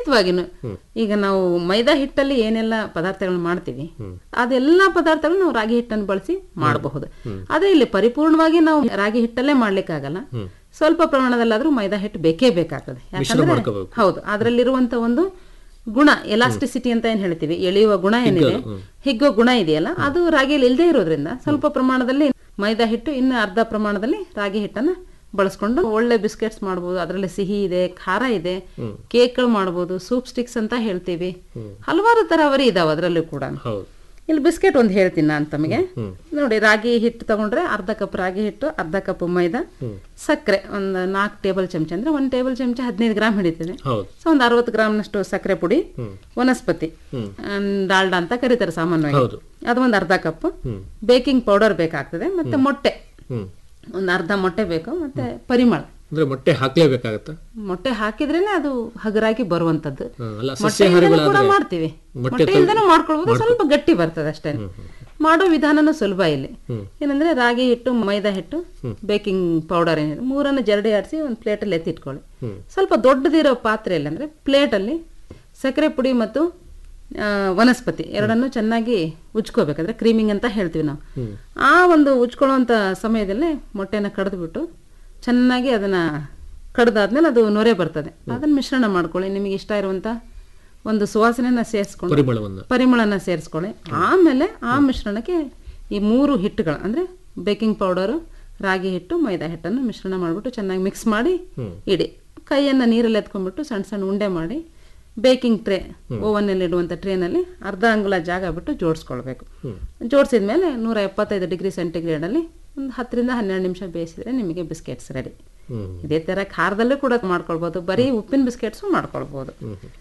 ಖಂಡಿತವಾಗಿನು ಈಗ ನಾವು ಮೈದಾ ಹಿಟ್ಟಲ್ಲಿ ಏನೆಲ್ಲ ಪದಾರ್ಥಗಳನ್ನ ಮಾಡ್ತೀವಿ ಅದೆಲ್ಲಾ ಪದಾರ್ಥಗಳು ನಾವು ರಾಗಿ ಹಿಟ್ಟನ್ನು ಬಳಸಿ ಮಾಡಬಹುದು ಆದ್ರೆ ಇಲ್ಲಿ ಪರಿಪೂರ್ಣವಾಗಿ ನಾವು ರಾಗಿ ಹಿಟ್ಟಲ್ಲೇ ಮಾಡ್ಲಿಕ್ಕಾಗಲ್ಲ ಸ್ವಲ್ಪ ಪ್ರಮಾಣದಲ್ಲಾದ್ರೂ ಮೈದಾ ಹಿಟ್ಟು ಬೇಕೇ ಬೇಕಾಗ್ತದೆ ಯಾಕಂದ್ರೆ ಮಾಡ್ಕೋಬೇಕು. ಹೌದು ಅದರಲ್ಲಿರುವಂತ ಒಂದು ಗುಣ ಎಲಾಸ್ಟಿಸಿಟಿ ಅಂತ ಏನ್ ಹೇಳ್ತೀವಿ ಎಳೆಯುವ ಗುಣ ಏನಿದೆ ಹಿಗ್ಗೋ ಗುಣ ಇದೆಯಲ್ಲ ಅದು ರಾಗಿಯಲ್ಲಿ ಇಲ್ಲದೆ ಇರೋದ್ರಿಂದ ಸ್ವಲ್ಪ ಪ್ರಮಾಣದಲ್ಲಿ ಮೈದಾ ಹಿಟ್ಟು ಇನ್ನು ಅರ್ಧ ಪ್ರಮಾಣದಲ್ಲಿ ರಾಗಿ ಹಿಟ್ಟನ್ನ ಬಳಸ್ಕೊಂಡು ಒಳ್ಳೆ ಬಿಸ್ಕೆಟ್ಸ್ ಮಾಡ್ಬೋದು ಅದರಲ್ಲಿ ಸಿಹಿ ಇದೆ ಖಾರ ಇದೆ ಕೇಕ್ಗಳು ಮಾಡ್ಬೋದು ಸೂಪ್ ಸ್ಟಿಕ್ಸ್ ಅಂತ ಹೇಳ್ತೀವಿ ಹಲವಾರು ತರಾವರಿ ಇದಾವೆ ಅದರಲ್ಲೂ ಕೂಡ ಹೌದು ಇಲ್ಲಿ ಬಿಸ್ಕೆಟ್ ಒಂದು ಹೇಳ್ತೀನಿ ನಾನು ತಮಗೆ ನೋಡಿ ರಾಗಿ ಹಿಟ್ಟು ತಗೊಂಡ್ರೆ ಅರ್ಧ ಕಪ್ ರಾಗಿ ಹಿಟ್ಟು ಅರ್ಧ ಕಪ್ ಮೈದಾ ಸಕ್ಕರೆ ಒಂದು ನಾಲ್ಕು ಟೇಬಲ್ ಚಮಚ ಅಂದ್ರೆ ಒಂದು ಟೇಬಲ್ ಚಮಚ ಹದಿನೈದು ಗ್ರಾಮ್ ಹಿಡಿತದೆ ಹೌದು ಸೊ ಒಂದು ಅರವತ್ತು ಗ್ರಾಮ್ನಷ್ಟು ಸಕ್ಕರೆ ಪುಡಿ ವನಸ್ಪತಿ ಅಹ್, ಡಾಲ್ಡಾ ಅಂತ ಕರೀತಾರೆ ಸಾಮಾನ್ಯವಾಗಿ ಹೌದು. ಅದು ಒಂದು ಅರ್ಧ ಕಪ್ ಬೇಕಿಂಗ್ ಪೌಡರ್ ಬೇಕಾಗ್ತದೆ ಮತ್ತೆ ಮೊಟ್ಟೆ ಹ್ಮ್ ಒಂದು ಅರ್ಧ ಮೊಟ್ಟೆ ಬೇಕು ಮತ್ತೆ ಪರಿಮಳ ಅಂದ್ರೆ ಮೊಟ್ಟೆ ಹಾಕ್ಲೇಬೇಕಾಗತ್ತಾ ಮೊಟ್ಟೆ ಹಾಕಿದ್ರೇನೆ ಅದು ಹಗರಾಗಿ ಬರುವಂತದ್ದು ಹ್ಮ್, ಅಲ್ಲ ಮೊಟ್ಟೆಯಿಂದನೂ ಕೂಡ ಸಸ್ಯಾಹಾರಿಗಳಾದ್ರೆ ಮಾಡ್ತೀವಿ ಮೊಟ್ಟೆ ಮೊಟ್ಟೆಯಿಂದನೂ ಮಾಡ್ಕೊಳ್ಬೋದು ಸ್ವಲ್ಪ ಗಟ್ಟಿ ಬರ್ತದೆ ಅಷ್ಟೇ ಮಾಡೋ ವಿಧಾನನೂ ಸುಲಭ ಇಲ್ಲಿ ಏನಂದ್ರೆ ರಾಗಿ ಹಿಟ್ಟು ಮೈದಾ ಹಿಟ್ಟು ಬೇಕಿಂಗ್ ಪೌಡರ್ ಏನಿದೆ ಮೂರನ್ನು ಜರಡಿ ಆಡಿಸಿ ಒಂದು ಪ್ಲೇಟಲ್ಲಿ ಎತ್ತಿಟ್ಕೊಳ್ಳಿ ಸ್ವಲ್ಪ ದೊಡ್ಡದಿರೋ ಪಾತ್ರೆಯಲ್ಲಿ ಅಂದ್ರೆ ಪ್ಲೇಟಲ್ಲಿ ಸಕ್ಕರೆ ಪುಡಿ ಮತ್ತು ಆ, ವನಸ್ಪತಿ ಎರಡನ್ನು ಚೆನ್ನಾಗಿ ಉಜ್ಕೋಬೇಕಂದ್ರೆ ಕ್ರೀಮಿಂಗ್ ಅಂತ ಹೇಳ್ತೀವಿ ನಾವು ಆ ಒಂದು ಉಜ್ಕೊಳ್ಳುವಂತ ಸಮಯದಲ್ಲೇ ಮೊಟ್ಟೆನ ಕಡ್ದ್ಬಿಟ್ಟು ಚೆನ್ನಾಗಿ ಅದನ್ನ ಕಡ್ದಾದ್ಮೇಲೆ ಅದು ನೊರೆ ಬರ್ತದೆ ಅದನ್ನ ಮಿಶ್ರಣ ಮಾಡ್ಕೊಳ್ಳಿ ನಿಮಗೆ ಇಷ್ಟ ಇರುವಂತ ಒಂದು ಸುವಾಸನೆನ ಸೇರಿಸ್ಕೊಂಡು ಪರಿಮಳವನ್ನ ಪರಿಮಳನ ಸೇರಿಸ್ಕೊಳ್ಳಿ ಆಮೇಲೆ ಆ ಮಿಶ್ರಣಕ್ಕೆ ಈ ಮೂರು ಹಿಟ್ಟುಗಳು ಅಂದ್ರೆ ಬೇಕಿಂಗ್ ಪೌಡರು ರಾಗಿ ಹಿಟ್ಟು ಮೈದಾ ಹಿಟ್ಟನ್ನು ಮಿಶ್ರಣ ಮಾಡಿಬಿಟ್ಟು ಚೆನ್ನಾಗಿ ಮಿಕ್ಸ್ ಮಾಡಿ ಇಡಿ ಕೈಯನ್ನ ನೀರಲ್ಲಿ ಎತ್ಕೊಂಡ್ಬಿಟ್ಟು ಸಣ್ಣ ಸಣ್ಣ ಉಂಡೆ ಮಾಡಿ ಬೇಕಿಂಗ್ ಟ್ರೇ ಓವನ್ನಲ್ಲಿ ಇಡುವಂಥ ಟ್ರೇನಲ್ಲಿ ಅರ್ಧ ಅಂಗುಲ ಜಾಗ ಬಿಟ್ಟು ಜೋಡಿಸ್ಕೊಳ್ಬೇಕು ಜೋಡಿಸಿದ ಮೇಲೆ ನೂರ ಎಪ್ಪತ್ತೈದು ಡಿಗ್ರಿ ಸೆಂಟಿಗ್ರೇಡಲ್ಲಿ ಒಂದು ಹತ್ತರಿಂದ ಹನ್ನೆರಡು ನಿಮಿಷ ಬೇಯಿಸಿದ್ರೆ ನಿಮಗೆ ಬಿಸ್ಕೆಟ್ಸ್ ರೆಡಿ ಇದೇ ಥರ ಖಾರದಲ್ಲೂ ಕೂಡ ಮಾಡ್ಕೊಳ್ಬೋದು ಬರೀ ಉಪ್ಪಿನ ಬಿಸ್ಕೆಟ್ಸು ಮಾಡ್ಕೊಳ್ಬೋದು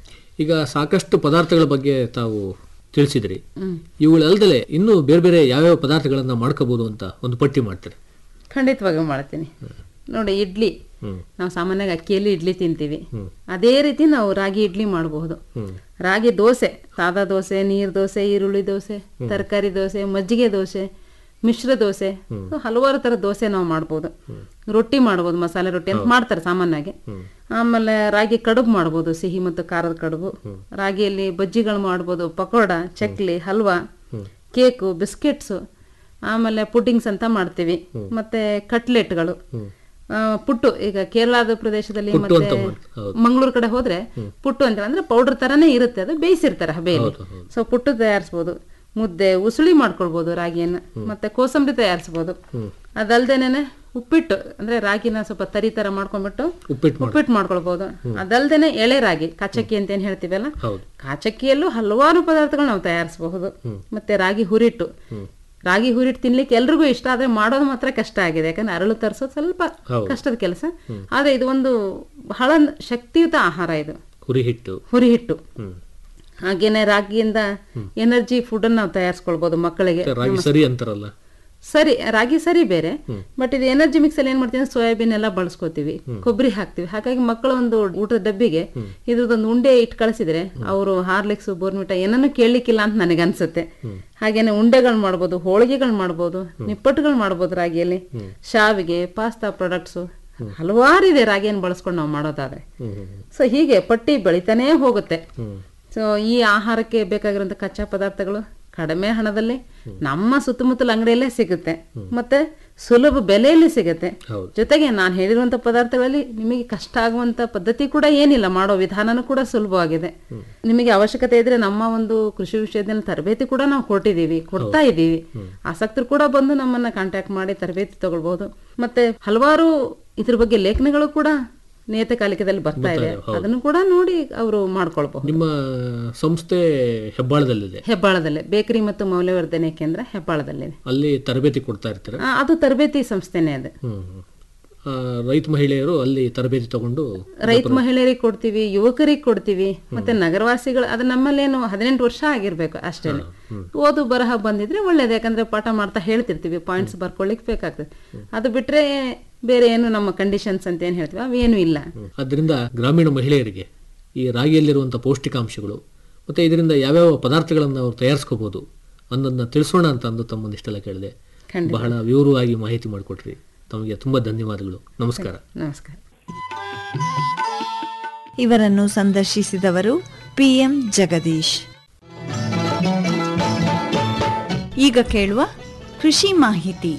ಈಗ ಸಾಕಷ್ಟು ಪದಾರ್ಥಗಳ ಬಗ್ಗೆ ತಾವು ತಿಳಿಸಿದ್ರಿ ಇವುಗಳಲ್ದಲೆ ಇನ್ನೂ ಬೇರೆ ಬೇರೆ ಯಾವ್ಯಾವ ಪದಾರ್ಥಗಳನ್ನ ಮಾಡ್ಕೋಬಹುದು ಅಂತ ಒಂದು ಪಟ್ಟಿ ಮಾಡ್ತಾರೆ ಖಂಡಿತವಾಗಿ ಮಾಡ್ತೀನಿ ನೋಡಿ ಇಡ್ಲಿ ನಾವು ಸಾಮಾನ್ಯವಾಗಿ ಅಕ್ಕಿಯಲ್ಲಿ ಇಡ್ಲಿ ತಿಂತೀವಿ ಅದೇ ರೀತಿ ನಾವು ರಾಗಿ ಇಡ್ಲಿ ಮಾಡಬಹುದು ರಾಗಿ ದೋಸೆ ಸಾದಾ ದೋಸೆ ನೀರ್ ದೋಸೆ ಈರುಳ್ಳಿ ದೋಸೆ ತರಕಾರಿ ದೋಸೆ ಮಜ್ಜಿಗೆ ದೋಸೆ ಮಿಶ್ರ ದೋಸೆ ಸೊ ಹಲವಾರು ತರ ದೋಸೆ ನಾವು ಮಾಡ್ಬೋದು ರೊಟ್ಟಿ ಮಾಡ್ಬೋದು ಮಸಾಲೆ ರೊಟ್ಟಿ ಅಂತ ಮಾಡ್ತಾರೆ ಸಾಮಾನ್ಯವಾಗಿ ಆಮೇಲೆ ರಾಗಿ ಕಡುಬು ಮಾಡ್ಬೋದು ಸಿಹಿ ಮತ್ತು ಖಾರದ ಕಡುಬು ರಾಗಿಯಲ್ಲಿ ಬಜ್ಜಿಗಳು ಮಾಡ್ಬೋದು ಪಕೋಡ ಚಕ್ಲಿ ಹಲ್ವಾ ಕೇಕು ಬಿಸ್ಕೆಟ್ಸು ಆಮೇಲೆ ಪುಡ್ಡಿಂಗ್ಸ್ ಅಂತ ಮಾಡ್ತೀವಿ ಮತ್ತೆ ಕಟ್ಲೆಟ್ಗಳು ಆ, ಪುಟ್ಟು ಈಗ ಕೇರಳದ ಪ್ರದೇಶದಲ್ಲಿ ಮತ್ತೆ ಮಂಗಳೂರು ಕಡೆ ಹೋದ್ರೆ ಪುಟ್ಟು ಅಂತ ಅಂದ್ರೆ ಪೌಡರ್ ತರನೇ ಇರುತ್ತೆ ಅದು ಬೇಯಿಸಿರ್ತಾರೆ ಹಬೆಯಲ್ಲಿ ಸೊ ಪುಟ್ಟು ತಯಾರಿಸ್ಬೋದು ಮುದ್ದೆ ಉಸುಳಿ ಮಾಡ್ಕೊಳ್ಬೋದು ರಾಗಿಯನ್ನ ಮತ್ತೆ ಕೋಸಂಬರಿ ತಯಾರಿಸ್ಬೋದು ಅದಲ್ದೇನೆ ಉಪ್ಪಿಟ್ಟು ಅಂದ್ರೆ ರಾಗಿನ ಸ್ವಲ್ಪ ತರಿ ತರ ಮಾಡ್ಕೊಂಡ್ಬಿಟ್ಟು ಉಪ್ಪಿಟ್ಟು ಉಪ್ಪಿಟ್ಟು ಮಾಡ್ಕೊಳ್ಬಹುದು ಅದಲ್ದೇನೆ ಎಳೆ ರಾಗಿ ಕಾಚಕ್ಕಿ ಅಂತ ಏನ್ ಹೇಳ್ತೀವಲ್ಲ ಹೌದು. ಕಾಚಕ್ಕಿಯಲ್ಲೂ ಹಲವಾರು ಪದಾರ್ಥಗಳು ನಾವು ತಯಾರಿಸಬಹುದು ಮತ್ತೆ ರಾಗಿ ಹುರಿಟ್ಟು ರಾಗಿ ಹುರಿಟ್ಟು ತಿನ್ಲಿಕ್ಕೆ ಎಲ್ರಿಗೂ ಇಷ್ಟ ಆದ್ರೆ ಮಾಡೋದು ಮಾತ್ರ ಕಷ್ಟ ಆಗಿದೆ ಯಾಕಂದ್ರೆ ಅರಳು ತರಿಸೋದು ಸ್ವಲ್ಪ ಕಷ್ಟದ ಕೆಲಸ ಆದ್ರೆ ಇದು ಒಂದು ಬಹಳ ಶಕ್ತಿಯುತ ಆಹಾರ ಇದು ಹುರಿ ಹಿಟ್ಟು ಹುರಿ ಹಿಟ್ಟು ಹಾಗೇನೆ ರಾಗಿಯಿಂದ ಎನರ್ಜಿ ಫುಡ್ ಅನ್ನು ನಾವು ತಯಾರಿಸ್ಕೊಳ್ಬಹುದು ಮಕ್ಕಳಿಗೆ ಮತ್ತೆ ರಾಗಿ ಸರಿ ಅಂತಾರಲ್ಲ ಸರಿ ರಾಗಿ ಸರಿ ಬೇರೆ ಬಟ್ ಇದು ಎನರ್ಜಿ ಮಿಕ್ಸ್ ಅಲ್ಲಿ ಏನ್ ಮಾಡ್ತೀವಿ ಅಂದ್ರೆ ಸೋಯಾಬೀನ್ ಎಲ್ಲ ಬಳಸ್ಕೋತೀವಿ ಕೊಬ್ಬರಿ ಹಾಕ್ತಿವಿ ಹಾಗಾಗಿ ಮಕ್ಕಳ ಒಂದು ಊಟದ ಡಬ್ಬಿಗೆ ಇದ್ರದೊಂದು ಉಂಡೆ ಇಟ್ಟು ಕಳಿಸಿದ್ರೆ ಅವರು ಹಾರ್ಲಿಕ್ಸ್ ಬೋರ್ಮಿಟ ಏನನ್ನು ಕೇಳಲಿಕ್ಕಿಲ್ಲ ಅಂತ ನನಗೆ ಅನ್ಸುತ್ತೆ ಹಾಗೇನೆ ಉಂಡೆಗಳು ಮಾಡ್ಬೋದು ಹೋಳಿಗೆಗಳು ಮಾಡ್ಬೋದು ನಿಪ್ಪಟ್ಟುಗಳು ಮಾಡ್ಬೋದು ರಾಗಿಯಲ್ಲಿ ಶಾವಿಗೆ ಪಾಸ್ತಾ ಪ್ರಾಡಕ್ಟ್ಸ್ ಹಲವಾರು ಇದೆ ರಾಗಿಯನ್ನು ಬಳಸ್ಕೊಂಡು ನಾವು ಮಾಡೋದಾದ್ರೆ ಸೊ ಹೀಗೆ ಪಟ್ಟಿ ಬೆಳಿತಾನೇ ಹೋಗುತ್ತೆ ಸೊ ಈ ಆಹಾರಕ್ಕೆ ಬೇಕಾಗಿರುವಂತ ಕಚ್ಚಾ ಪದಾರ್ಥಗಳು ಕಡಿಮೆ ಹಣದಲ್ಲಿ ನಮ್ಮ ಸುತ್ತಮುತ್ತಲ ಅಂಗಡಿಯಲ್ಲೇ ಸಿಗುತ್ತೆ ಮತ್ತೆ ಸುಲಭ ಬೆಲೆಯಲ್ಲಿ ಸಿಗುತ್ತೆ ಹೌದು. ಜೊತೆಗೆ ನಾನು ಹೇಳಿರುವಂತ ಪದಾರ್ಥಗಳಲ್ಲಿ ನಿಮಗೆ ಕಷ್ಟ ಆಗುವಂತ ಪದ್ಧತಿ ಕೂಡ ಏನಿಲ್ಲ ಮಾಡೋ ವಿಧಾನನೂ ಕೂಡ ಸುಲಭವಾಗಿದೆ ನಿಮಗೆ ಅವಶ್ಯಕತೆ ಇದ್ರೆ ನಮ್ಮ ಒಂದು ಕೃಷಿ ವಿಷಯದಲ್ಲಿ ತರಬೇತಿ ಕೂಡ ನಾವು ಕೊಟ್ಟಿದ್ದೀವಿ ಕೊಡ್ತಾ ಇದ್ದೀವಿ ಆಸಕ್ತರು ಕೂಡ ಬಂದು ನಮ್ಮನ್ನ ಕಾಂಟ್ಯಾಕ್ಟ್ ಮಾಡಿ ತರಬೇತಿ ತಗೊಳ್ಬಹುದು ಮತ್ತೆ ಹಲವಾರು ಇದ್ರ ಬಗ್ಗೆ ಲೇಖನಗಳು ಕೂಡ ನಿಯತಕಾಲಿಕದಲ್ಲಿ ಬರ್ತಾ ಇದೆ ಅದನ್ನು ಕೂಡ ನೋಡಿ ಅವರು ಮಾಡ್ಕೊಳ್ಬಹುದು ನಿಮ್ಮ ಸಂಸ್ಥೆ ಹೆಬ್ಬಾಳದಲ್ಲಿದೆ ಹೆಬ್ಬಾಳದಲ್ಲೇ ಬೇಕರಿ ಮತ್ತು ಮೌಲ್ಯವರ್ಧನೆ ಕೇಂದ್ರ ಹೆಬ್ಬಾಳದಲ್ಲಿದೆ ಅಲ್ಲಿ ತರಬೇತಿ ಕೊಡ್ತಾ ಇರ್ತಾರೆ ಆ, ಅದು ತರಬೇತಿ ಸಂಸ್ಥೆನೇ ಅದು ಹ್ಮ್ ಹ್ಮ್. ಆ, ರೈತ ಮಹಿಳೆಯರು ಅಲ್ಲಿ ತರಬೇತಿ ತಗೊಂಡು ರೈತ ಮಹಿಳೆಯರಿಗೆ ಕೊಡ್ತೀವಿ ಯುವಕರಿಗೆ ಕೊಡ್ತೀವಿ ಮತ್ತೆ ನಗರವಾಸಿಗಳು ಅದು ನಮ್ಮಲ್ಲೇನು ಹದಿನೆಂಟು ವರ್ಷ ಆಗಿರ್ಬೇಕು ಅಷ್ಟೇ ಓದು ಬರಹ ಬಂದಿದ್ರೆ ಒಳ್ಳೇದು ಯಾಕಂದ್ರೆ ಪಾಠ ಮಾಡ್ತಾ ಹೇಳ್ತಿರ್ತೀವಿ ಪಾಯಿಂಟ್ಸ್ ಬರ್ಕೊಳ್ಳಿಕ್ ಬೇಕಾಗ್ತದೆ ಅದು ಬಿಟ್ರೆ ಬೇರೆ ಏನು ನಮ್ಮ ಕಂಡೀಷನ್ಸ್ ಅಂತ ಏನ್ ಹೇಳ್ತೀವಿ ಅವೇನು ಇಲ್ಲ ಅದರಿಂದ ಗ್ರಾಮೀಣ ಮಹಿಳೆಯರಿಗೆ ಈ ರಾಗಿಯಲ್ಲಿರುವಂಥ ಪೌಷ್ಟಿಕಾಂಶಗಳು ಮತ್ತು ಇದರಿಂದ ಯಾವ್ಯಾವ ಪದಾರ್ಥಗಳನ್ನು ಅವ್ರು ತಯಾರಿಸ್ಕೋಬೋದು ಅನ್ನೋದನ್ನ ತಿಳಿಸೋಣ ಅಂತ ಅಂದು ತಮ್ಮನ್ನಿಷ್ಟೆಲ್ಲ ಕೇಳಿದೆ ಖಂಡಿತ. ಬಹಳ ವಿವರವಾಗಿ ಮಾಹಿತಿ ಮಾಡಿಕೊಟ್ರಿ ತಮಗೆ ತುಂಬ ಧನ್ಯವಾದಗಳು ನಮಸ್ಕಾರ ನಮಸ್ಕಾರ ಇವರನ್ನು ಸಂದರ್ಶಿಸಿದವರು ಪಿಎಂ ಜಗದೀಶ್ ಈಗ ಕೇಳುವ ಕೃಷಿ ಮಾಹಿತಿ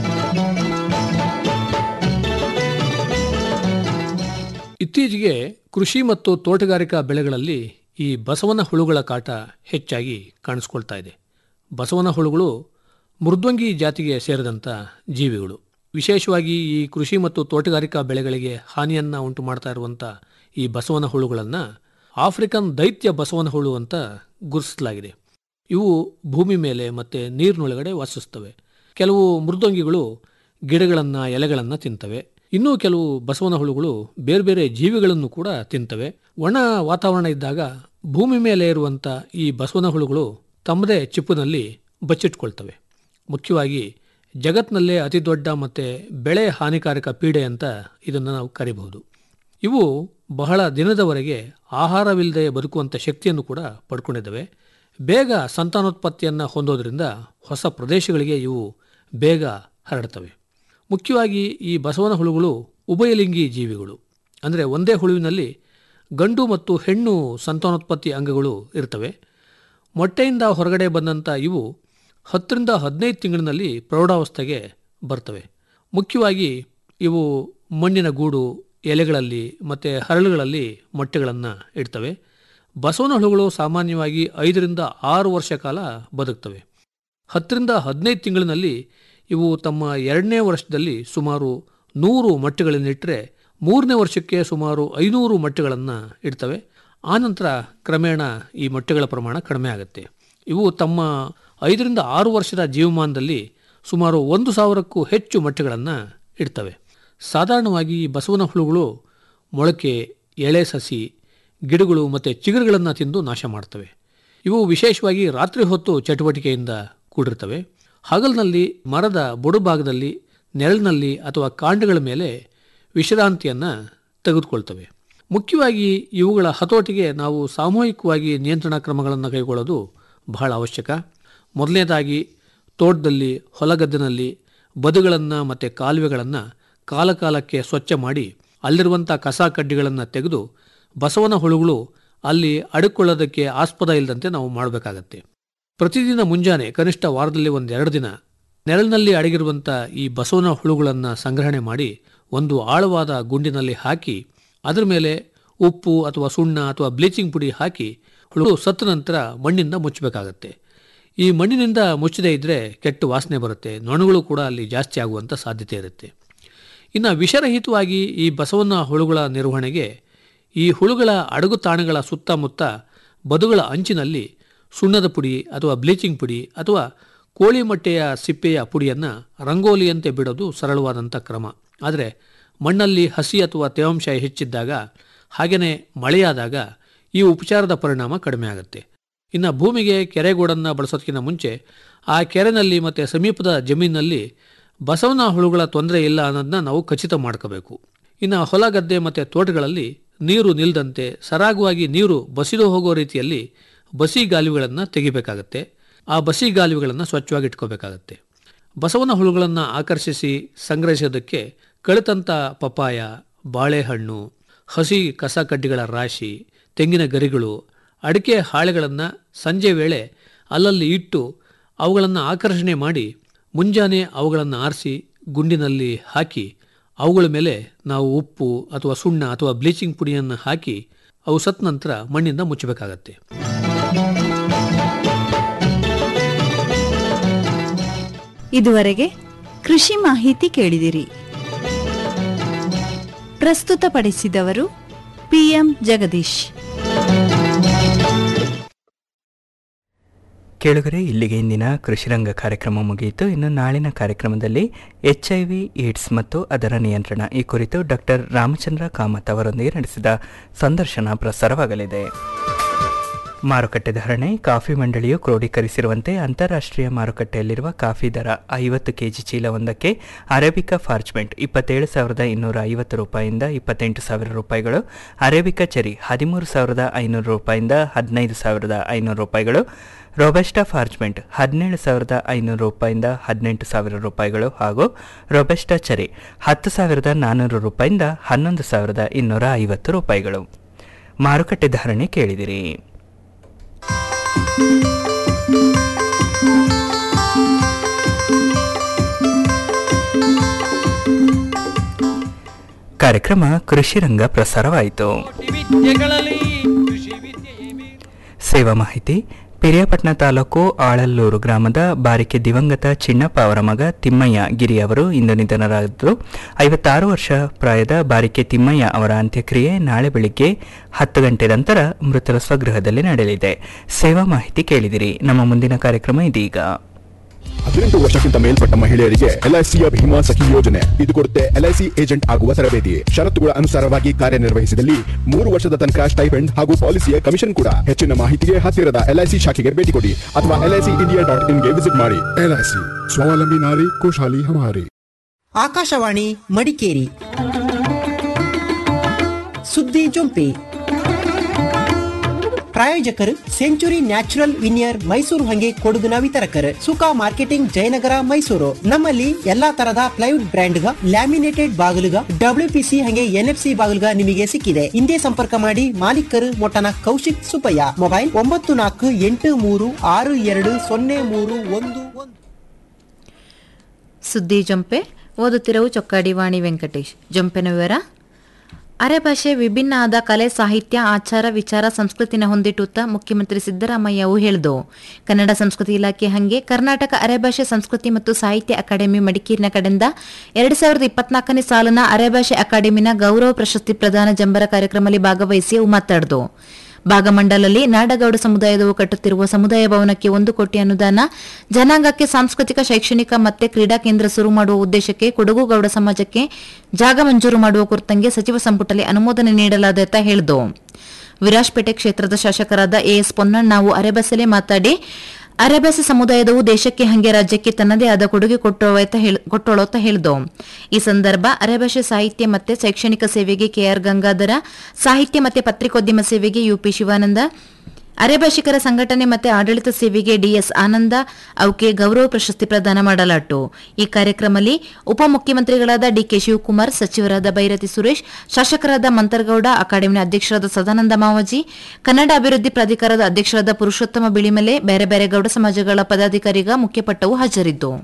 ಇತ್ತೀಚೆಗೆ ಕೃಷಿ ಮತ್ತು ತೋಟಗಾರಿಕಾ ಬೆಳೆಗಳಲ್ಲಿ ಈ ಬಸವನ ಹುಳುಗಳ ಕಾಟ ಹೆಚ್ಚಾಗಿ ಕಾಣಿಸ್ಕೊಳ್ತಾ ಇದೆ ಬಸವನ ಹುಳುಗಳು ಮೃದ್ವಂಗಿ ಜಾತಿಗೆ ಸೇರಿದಂಥ ಜೀವಿಗಳು ವಿಶೇಷವಾಗಿ ಈ ಕೃಷಿ ಮತ್ತು ತೋಟಗಾರಿಕಾ ಬೆಳೆಗಳಿಗೆ ಹಾನಿಯನ್ನು ಉಂಟು ಮಾಡ್ತಾ ಇರುವಂಥ ಈ ಬಸವನ ಹುಳುಗಳನ್ನು ಆಫ್ರಿಕನ್ ದೈತ್ಯ ಬಸವನ ಹುಳು ಅಂತ ಗುರುತಿಸಲಾಗಿದೆ ಇವು ಭೂಮಿ ಮೇಲೆ ಮತ್ತು ನೀರಿನೊಳಗಡೆ ವಾಸಿಸ್ತವೆ ಕೆಲವು ಮೃದ್ವಂಗಿಗಳು ಗಿಡಗಳನ್ನು ಎಲೆಗಳನ್ನು ತಿಂತವೆ ಇನ್ನೂ ಕೆಲವು ಬಸವನ ಹುಳುಗಳು ಬೇರೆ ಬೇರೆ ಜೀವಿಗಳನ್ನು ಕೂಡ ತಿಂತವೆ ಒಣ ವಾತಾವರಣ ಇದ್ದಾಗ ಭೂಮಿ ಮೇಲೆ ಇರುವಂಥ ಈ ಬಸವನ ಹುಳುಗಳು ತಮ್ಮದೇ ಚಿಪ್ಪಿನಲ್ಲಿ ಬಚ್ಚಿಟ್ಕೊಳ್ತವೆ ಮುಖ್ಯವಾಗಿ ಜಗತ್ತಿನಲ್ಲೇ ಅತಿ ದೊಡ್ಡ ಮತ್ತು ಬೆಳೆ ಹಾನಿಕಾರಕ ಪೀಡೆ ಅಂತ ಇದನ್ನು ನಾವು ಕರಿಬಹುದು ಇವು ಬಹಳ ದಿನದವರೆಗೆ ಆಹಾರವಿಲ್ಲದೆ ಬದುಕುವಂಥ ಶಕ್ತಿಯನ್ನು ಕೂಡ ಪಡ್ಕೊಂಡಿದ್ದಾವೆ ಬೇಗ ಸಂತಾನೋತ್ಪತ್ತಿಯನ್ನು ಹೊಂದೋದ್ರಿಂದ ಹೊಸ ಪ್ರದೇಶಗಳಿಗೆ ಇವು ಬೇಗ ಹರಡ್ತವೆ ಮುಖ್ಯವಾಗಿ ಈ ಬಸವನ ಹುಳುಗಳು ಉಭಯಲಿಂಗಿ ಜೀವಿಗಳು ಅಂದರೆ ಒಂದೇ ಹುಳುವಿನಲ್ಲಿ ಗಂಡು ಮತ್ತು ಹೆಣ್ಣು ಸಂತಾನೋತ್ಪತ್ತಿ ಅಂಗಗಳು ಇರ್ತವೆ ಮೊಟ್ಟೆಯಿಂದ ಹೊರಗಡೆ ಬಂದಂಥ ಇವು ಹತ್ತರಿಂದ ಹದಿನೈದು ತಿಂಗಳಿನಲ್ಲಿ ಪ್ರೌಢಾವಸ್ಥೆಗೆ ಬರ್ತವೆ ಮುಖ್ಯವಾಗಿ ಇವು ಮಣ್ಣಿನ ಗೂಡು ಎಲೆಗಳಲ್ಲಿ ಮತ್ತು ಹರಳುಗಳಲ್ಲಿ ಮೊಟ್ಟೆಗಳನ್ನು ಇಡ್ತವೆ ಬಸವನ ಹುಳುಗಳು ಸಾಮಾನ್ಯವಾಗಿ ಐದರಿಂದ ಆರು ವರ್ಷ ಕಾಲ ಬದುಕ್ತವೆ ಹತ್ತರಿಂದ ಹದಿನೈದು ತಿಂಗಳಿನಲ್ಲಿ ಇವು ತಮ್ಮ ಎರಡನೇ ವರ್ಷದಲ್ಲಿ ಸುಮಾರು ನೂರು ಮೊಟ್ಟೆಗಳನ್ನಿಟ್ಟರೆ ಮೂರನೇ ವರ್ಷಕ್ಕೆ ಸುಮಾರು ಐನೂರು ಮೊಟ್ಟೆಗಳನ್ನು ಇಡ್ತವೆ ಆನಂತರ ಕ್ರಮೇಣ ಈ ಮೊಟ್ಟೆಗಳ ಪ್ರಮಾಣ ಕಡಿಮೆ ಆಗುತ್ತೆ ಇವು ತಮ್ಮ ಐದರಿಂದ ಆರು ವರ್ಷದ ಜೀವಮಾನದಲ್ಲಿ ಸುಮಾರು ಒಂದು ಸಾವಿರಕ್ಕೂ ಹೆಚ್ಚು ಮೊಟ್ಟೆಗಳನ್ನು ಇಡ್ತವೆ ಸಾಧಾರಣವಾಗಿ ಈ ಬಸವನ ಹುಳುಗಳು ಮೊಳಕೆ ಎಳೆ ಸಸಿ ಗಿಡಗಳು ಮತ್ತು ಚಿಗುರುಗಳನ್ನು ತಿಂದು ನಾಶ ಮಾಡ್ತವೆ ಇವು ವಿಶೇಷವಾಗಿ ರಾತ್ರಿ ಹೊತ್ತು ಚಟುವಟಿಕೆಯಿಂದ ಕೂಡಿರ್ತವೆ ಹಗಲಿನಲ್ಲಿ ಮರದ ಬುಡಭಾಗದಲ್ಲಿ ನೆರಳಿನಲ್ಲಿ ಅಥವಾ ಕಾಂಡಗಳ ಮೇಲೆ ವಿಶ್ರಾಂತಿಯನ್ನು ತೆಗೆದುಕೊಳ್ತವೆ ಮುಖ್ಯವಾಗಿ ಇವುಗಳ ಹತೋಟಿಗೆ ನಾವು ಸಾಮೂಹಿಕವಾಗಿ ನಿಯಂತ್ರಣ ಕ್ರಮಗಳನ್ನು ಕೈಗೊಳ್ಳೋದು ಬಹಳ ಅವಶ್ಯಕ ಮೊದಲನೇದಾಗಿ ತೋಟದಲ್ಲಿ ಹೊಲಗದ್ದೆನಲ್ಲಿ ಬದುಗಳನ್ನು ಮತ್ತು ಕಾಲುವೆಗಳನ್ನು ಕಾಲಕಾಲಕ್ಕೆ ಸ್ವಚ್ಛ ಮಾಡಿ ಅಲ್ಲಿರುವಂಥ ಕಸ ಕಡ್ಡಿಗಳನ್ನು ತೆಗೆದು ಬಸವನ ಹುಳುಗಳು ಅಲ್ಲಿ ಅಡುಕೊಳ್ಳೋದಕ್ಕೆ ಆಸ್ಪದ ಇಲ್ಲದಂತೆ ನಾವು ಮಾಡಬೇಕಾಗತ್ತೆ ಪ್ರತಿದಿನ ಮುಂಜಾನೆ ಕನಿಷ್ಠ ವಾರದಲ್ಲಿ ಒಂದೆರಡು ದಿನ ನೆರಳಿನಲ್ಲಿ ಅಡಗಿರುವಂಥ ಈ ಬಸವನ ಹುಳುಗಳನ್ನು ಸಂಗ್ರಹಣೆ ಮಾಡಿ ಒಂದು ಆಳವಾದ ಗುಂಡಿನಲ್ಲಿ ಹಾಕಿ ಅದರ ಮೇಲೆ ಉಪ್ಪು ಅಥವಾ ಸುಣ್ಣ ಅಥವಾ ಬ್ಲೀಚಿಂಗ್ ಪುಡಿ ಹಾಕಿ ಹುಳು ಸತ್ತ ನಂತರ ಮಣ್ಣಿಂದ ಮುಚ್ಚಬೇಕಾಗತ್ತೆ ಈ ಮಣ್ಣಿನಿಂದ ಮುಚ್ಚದೇ ಇದ್ದರೆ ಕೆಟ್ಟ ವಾಸನೆ ಬರುತ್ತೆ ನೊಣಗಳು ಕೂಡ ಅಲ್ಲಿ ಜಾಸ್ತಿ ಆಗುವಂಥ ಸಾಧ್ಯತೆ ಇರುತ್ತೆ ಇನ್ನು ವಿಷರಹಿತವಾಗಿ ಈ ಬಸವನ ಹುಳುಗಳ ನಿರ್ವಹಣೆಗೆ ಈ ಹುಳುಗಳ ಅಡಗು ತಾಣಗಳ ಸುತ್ತಮುತ್ತ ಬದುಗಳ ಅಂಚಿನಲ್ಲಿ ಸುಣ್ಣದ ಪುಡಿ ಅಥವಾ ಬ್ಲೀಚಿಂಗ್ ಪುಡಿ ಅಥವಾ ಕೋಳಿ ಮೊಟ್ಟೆಯ ಸಿಪ್ಪೆಯ ಪುಡಿಯನ್ನು ರಂಗೋಲಿಯಂತೆ ಬಿಡೋದು ಸರಳವಾದಂಥ ಕ್ರಮ ಆದರೆ ಮಣ್ಣಲ್ಲಿ ಹಸಿ ಅಥವಾ ತೇವಾಂಶ ಹೆಚ್ಚಿದ್ದಾಗ ಹಾಗೆಯೇ ಮಳೆಯಾದಾಗ ಈ ಉಪಚಾರದ ಪರಿಣಾಮ ಕಡಿಮೆ ಆಗುತ್ತೆ ಇನ್ನು ಭೂಮಿಗೆ ಕೆರೆಗೋಡನ್ನು ಬಳಸೋದಕ್ಕಿಂತ ಮುಂಚೆ ಆ ಕೆರೆನಲ್ಲಿ ಮತ್ತು ಸಮೀಪದ ಜಮೀನಿನಲ್ಲಿ ಬಸವನ ಹುಳುಗಳ ತೊಂದರೆ ಇಲ್ಲ ಅನ್ನೋದನ್ನ ನಾವು ಖಚಿತ ಮಾಡ್ಕೋಬೇಕು ಇನ್ನು ಹೊಲ ಗದ್ದೆ ಮತ್ತು ತೋಟಗಳಲ್ಲಿ ನೀರು ನಿಲ್ಲದಂತೆ ಸರಾಗವಾಗಿ ನೀರು ಬಸಿದು ಹೋಗೋ ರೀತಿಯಲ್ಲಿ ಬಸಿ ಗಾಲುವೆಗಳನ್ನು ತೆಗಿಬೇಕಾಗತ್ತೆ ಆ ಬಸಿ ಗಾಲುವೆಗಳನ್ನು ಸ್ವಚ್ಛವಾಗಿ ಇಟ್ಕೋಬೇಕಾಗತ್ತೆ ಬಸವನ ಹುಳುಗಳನ್ನು ಆಕರ್ಷಿಸಿ ಸಂಗ್ರಹಿಸೋದಕ್ಕೆ ಕಳಿತಂಥ ಪಪಾಯ ಬಾಳೆಹಣ್ಣು ಹಸಿ ಕಸ ಕಡ್ಡಿಗಳ ರಾಶಿ ತೆಂಗಿನ ಗರಿಗಳು ಅಡಿಕೆ ಹಾಳೆಗಳನ್ನು ಸಂಜೆ ವೇಳೆ ಅಲ್ಲಲ್ಲಿ ಇಟ್ಟು ಅವುಗಳನ್ನು ಆಕರ್ಷಣೆ ಮಾಡಿ ಮುಂಜಾನೆ ಅವುಗಳನ್ನು ಆರಿಸಿ ಗುಂಡಿನಲ್ಲಿ ಹಾಕಿ ಅವುಗಳ ಮೇಲೆ ನಾವು ಉಪ್ಪು ಅಥವಾ ಸುಣ್ಣ ಅಥವಾ ಬ್ಲೀಚಿಂಗ್ ಪುಡಿಯನ್ನು ಹಾಕಿ ಅವು ಸತ್ತ ನಂತರ ಮಣ್ಣಿಂದ ಮುಚ್ಚಬೇಕಾಗತ್ತೆ ಇದುವರೆಗೆ ಕೃಷಿ ಮಾಹಿತಿ ಕೇಳಿದಿರಿ ಪ್ರಸ್ತುತಪಡಿಸಿದವರು ಪಿಎಂ ಜಗದೀಶ್ ಕೇಳುಗರೆ ಇಲ್ಲಿಗೆ ಇಂದಿನ ಕೃಷಿರಂಗ ಕಾರ್ಯಕ್ರಮ ಮುಗಿಯಿತು ಇನ್ನು ನಾಳಿನ ಕಾರ್ಯಕ್ರಮದಲ್ಲಿ ಎಚ್ ಐ ವಿ ಏಡ್ಸ್ ಮತ್ತು ಅದರ ನಿಯಂತ್ರಣ ಈ ಕುರಿತು ಡಾಕ್ಟರ್ ರಾಮಚಂದ್ರ ಕಾಮತ್ ಅವರೊಂದಿಗೆ ನಡೆಸಿದ ಸಂದರ್ಶನ ಪ್ರಸಾರವಾಗಲಿದೆ ಮಾರುಕಟ್ಟೆ ಧಾರಣೆ ಕಾಫಿ ಮಂಡಳಿಯು ಕ್ರೋಢೀಕರಿಸಿರುವಂತೆ ಅಂತಾರಾಷ್ಟ್ರೀಯ ಮಾರುಕಟ್ಟೆಯಲ್ಲಿರುವ ಕಾಫಿ ದರ ಐವತ್ತು ಕೆಜಿ ಚೀಲವೊಂದಕ್ಕೆ ಅರೇಬಿಕಾ ಫಾರ್ಚ್ಮೆಂಟ್ ಇಪ್ಪತ್ತೇಳು ಸಾವಿರದ ಇನ್ನೂರ ಐವತ್ತು ರೂಪಾಯಿಂದ ಇಪ್ಪತ್ತೆಂಟು ಸಾವಿರ ರೂಪಾಯಿಗಳು ಅರೇಬಿಕಾ ಚೆರಿ ಹದಿಮೂರು ಸಾವಿರದ ಐನೂರು ರೂಪಾಯಿಂದ ಹದಿನೈದು ಸಾವಿರದ ಐನೂರು ರೂಪಾಯಿಗಳು ರೊಬೆಸ್ಟಾ ಫಾರ್ಚ್ಮೆಂಟ್ ಹದಿನೇಳು ಸಾವಿರದ ಐನೂರು ರೂಪಾಯಿಂದ ಹದಿನೆಂಟು ಸಾವಿರ ರೂಪಾಯಿಗಳು ಹಾಗೂ ರೊಬೆಸ್ಟಾ ಚೆರಿ ಹತ್ತು ಸಾವಿರದ ನಾನ್ನೂರು ರೂಪಾಯಿಂದ ಹನ್ನೊಂದು ಸಾವಿರದ ಇನ್ನೂರ ಐವತ್ತು ರೂಪಾಯಿಗಳು ಮಾರುಕಟ್ಟೆ ಧಾರಣೆ ಕೇಳಿದಿರಿ ಕಾರ್ಯಕ್ರಮ ಕೃಷಿ ರಂಗ ಪ್ರಸಾರವಾಯಿತು ವಿದ್ಯೆಗಳಲ್ಲಿ ಕೃಷಿ ವಿದ್ಯೆಯೇ ಮೇಲು ಸೇವಾ ಮಾಹಿತಿ ಪಿರಿಯಾಪಟ್ಟಣ ತಾಲೂಕು ಆಳಲ್ಲೂರು ಗ್ರಾಮದ ಬಾರಿಕೆ ದಿವಂಗತ ಚಿನ್ನಪ್ಪ ಅವರ ಮಗ ತಿಮ್ಮಯ್ಯ ಗಿರಿ ಅವರು ಇಂದು ನಿಧನರಾದರು ಐವತ್ತಾರು ವರ್ಷ ಪ್ರಾಯದ ಬಾರಿಕೆ ತಿಮ್ಮಯ್ಯ ಅವರ ಅಂತ್ಯಕ್ರಿಯೆ ನಾಳೆ ಬೆಳಿಗ್ಗೆ ಹತ್ತು ಗಂಟೆ ನಂತರ ಮೃತರ ಸ್ವಗೃಹದಲ್ಲಿ ನಡೆಯಲಿದೆ ಸೇವಾ ಮಾಹಿತಿ ಕೇಳಿದಿರಿ ನಮ್ಮ ಮುಂದಿನ ಕಾರ್ಯಕ್ರಮ ಇದೀಗ ಹದಿನೆಂಟು ವರ್ಷಕ್ಕಿಂತ ಮೇಲ್ಪಟ್ಟ ಮಹಿಳೆಯರಿಗೆ ಎಲ್ಐಸಿಯ ಭೀಮಾ ಸಖಿ ಯೋಜನೆ ಇದು ಕೊಡುತ್ತೆ ಎಲ್ಐಸಿ ಏಜೆಂಟ್ ಆಗುವ ತರಬೇತಿ ಷರತ್ತುಗಳ ಅನುಸಾರವಾಗಿ ಕಾರ್ಯನಿರ್ವಹಿಸಿದಲ್ಲಿ ಮೂರು ವರ್ಷದ ತನಕ ಸ್ಟೈಫೆಂಡ್ ಹಾಗೂ ಪಾಲಿಸಿಯ ಕಮಿಷನ್ ಕೂಡ ಹೆಚ್ಚಿನ ಮಾಹಿತಿಗೆ ಹತ್ತಿರದ ಎಲ್ಐಸಿ ಶಾಖೆಗೆ ಭೇಟಿ ಕೊಡಿ ಅಥವಾ ಎಲ್ಐಸಿ ಇಂಡಿಯಾ ಡಾಟ್ ಇನ್ಗೆ ವಿಸಿಟ್ ಮಾಡಿ ಎಲ್ಐಸಿ ಸ್ವಾವಲಂಬಿ ನಾರಿ ಖುಷಾಲಿ ಹಮಾರಿ ಆಕಾಶವಾಣಿ ಮಡಿಕೇರಿ ಸುದ್ದಿ ಜೊಂಪಿ ಪ್ರಾಯೋಜಕರು ಸೆಂಚುರಿ ನ್ಯಾಚುರಲ್ ವಿನಿಯರ್ ಮೈಸೂರು ಹಂಗೆ ಕೊಡಗಿನ ವಿತರಕರು ಸುಖ ಮಾರ್ಕೆಟಿಂಗ್ ಜಯನಗರ ಮೈಸೂರು ನಮ್ಮಲ್ಲಿ ಎಲ್ಲಾ ತರದ ಪ್ಲೈವುಡ್ ಬ್ರ್ಯಾಂಡ್ಗ ಲ್ಯಾಮಿನೇಟೆಡ್ ಬಾಗಿಲುಗ ಡಬ್ಲ್ಯೂಪಿಸಿ ಹಂಗೆ ಎನ್ಎಫ್ಸಿ ಬಾಗಿಲುಗ ನಿಮಗೆ ಸಿಕ್ಕಿದೆ ಹಿಂದೆ ಸಂಪರ್ಕ ಮಾಡಿ ಮಾಲೀಕರು ಮೊಟ್ಟನ ಕೌಶಿಕ್ ಸುಬ್ಬಯ್ಯ ಮೊಬೈಲ್ ಒಂಬತ್ತು ನಾಲ್ಕು ಎಂಟು ಮೂರು ಆರು ಎರಡು ಸೊನ್ನೆ ಮೂರು ಒಂದು ಒಂದು ಸುದ್ದಿ ಜೊಂಪೆ ಓದುತ್ತಿರವು ಚೊಕ್ಕಾಡಿ ವಾಣಿ ವೆಂಕಟೇಶ್ ಜೊಂಪೆನ ವಿವರ ಅರೆಭಾಷೆ ವಿಭಿನ್ನ ಆದ ಕಲೆ ಸಾಹಿತ್ಯ ಆಚಾರ ವಿಚಾರ ಸಂಸ್ಕೃತಿನ ಹೊಂದಿಟ್ಟುತ್ತ ಮುಖ್ಯಮಂತ್ರಿ ಸಿದ್ದರಾಮಯ್ಯವು ಹೇಳಿದು ಕನ್ನಡ ಸಂಸ್ಕೃತಿ ಇಲಾಖೆ ಹಂಗೆ ಕರ್ನಾಟಕ ಅರೆಭಾಷೆ ಸಂಸ್ಕೃತಿ ಮತ್ತು ಸಾಹಿತ್ಯ ಅಕಾಡೆಮಿ ಮಡಿಕೇರಿನ ಕಡೆಯಿಂದ ಎರಡ್ ಸಾವಿರದ ಇಪ್ಪತ್ನಾಲ್ಕನೇ ಸಾಲಿನ ಅರೆಭಾಷೆ ಅಕಾಡೆಮಿನ ಗೌರವ ಪ್ರಶಸ್ತಿ ಪ್ರದಾನ ಜಂಬರ ಕಾರ್ಯಕ್ರಮದಲ್ಲಿ ಭಾಗವಹಿಸಿ ಅವು ಮಾತಾಡಿದು ಭಾಗಮಂಡಲಲ್ಲಿ ನಾಡಗೌಡ ಸಮುದಾಯದವು ಕಟ್ಟುತ್ತಿರುವ ಸಮುದಾಯ ಭವನಕ್ಕೆ ಒಂದು ಕೋಟಿ ಅನುದಾನ ಜನಾಂಗಕ್ಕೆ ಸಾಂಸ್ಕೃತಿಕ ಶೈಕ್ಷಣಿಕ ಮತ್ತೆ ಕ್ರೀಡಾ ಕೇಂದ್ರ ಶುರು ಮಾಡುವ ಉದ್ದೇಶಕ್ಕೆ ಕೊಡಗು ಗೌಡ ಸಮಾಜಕ್ಕೆ ಜಾಗ ಮಂಜೂರು ಮಾಡುವ ಕುರಿತಂಗೆ ಸಚಿವ ಸಂಪುಟದಲ್ಲಿ ಅನುಮೋದನೆ ನೀಡಲಾದ ಅಂತ ಹೇಳಿದು ವಿರಾಜ್ಪೇಟೆ ಕ್ಷೇತ್ರದ ಶಾಸಕರಾದ ಎಎಸ್ ಪೊನ್ನಣ್ಣಾವು ಅರೆಬಸಲೆ ಮಾತಾಡಿ ಅರೆಬಾಸಿ ಸಮುದಾಯದವು ದೇಶಕ್ಕೆ ಹಂಗೆ ರಾಜ್ಯಕ್ಕೆ ತನ್ನದೇ ಆದ ಕೊಡುಗೆ ಕೊಟ್ಟೋಳೋತ ಹೇಳಿದು ಈ ಸಂದರ್ಭ ಅರೆಭಾಷೆ ಸಾಹಿತ್ಯ ಮತ್ತೆ ಶೈಕ್ಷಣಿಕ ಸೇವೆಗೆ ಕೆಆರ್ ಗಂಗಾಧರ ಸಾಹಿತ್ಯ ಮತ್ತೆ ಪತ್ರಿಕೋದ್ಯಮ ಸೇವೆಗೆ ಯುಪಿ ಶಿವಾನಂದ ಅರೆಭಾಷಿಕರ ಸಂಘಟನೆ ಮತ್ತೆ ಆಡಳಿತ ಸೇವೆಗೆ ಡಿಎಸ್ ಆನಂದ ಅವಕ್ಕೆ ಗೌರವ ಪ್ರಶಸ್ತಿ ಪ್ರದಾನ ಮಾಡಲಾಟು ಈ ಕಾರ್ಯಕ್ರಮದಲ್ಲಿ ಉಪಮುಖ್ಯಮಂತ್ರಿಗಳಾದ ಡಿಕೆ ಶಿವಕುಮಾರ್ ಸಚಿವರಾದ ಬೈರತಿ ಸುರೇಶ್ ಶಾಸಕರಾದ ಮಂತರ್ಗೌಡ ಅಕಾಡೆಮಿನ ಅಧ್ಯಕ್ಷರಾದ ಸದಾನಂದ ಮಾವಜಿ ಕನ್ನಡ ಅಭಿವೃದ್ಧಿ ಪ್ರಾಧಿಕಾರದ ಅಧ್ಯಕ್ಷರಾದ ಪುರುಷೋತ್ತಮ ಬಿಳಿಮಲೆ ಬೇರೆ ಬೇರೆ ಗೌಡ ಸಮಾಜಗಳ ಪದಾಧಿಕಾರಿಗ ಮುಖ್ಯಪಟ್ಟವು ಹಾಜರಿದ್ದು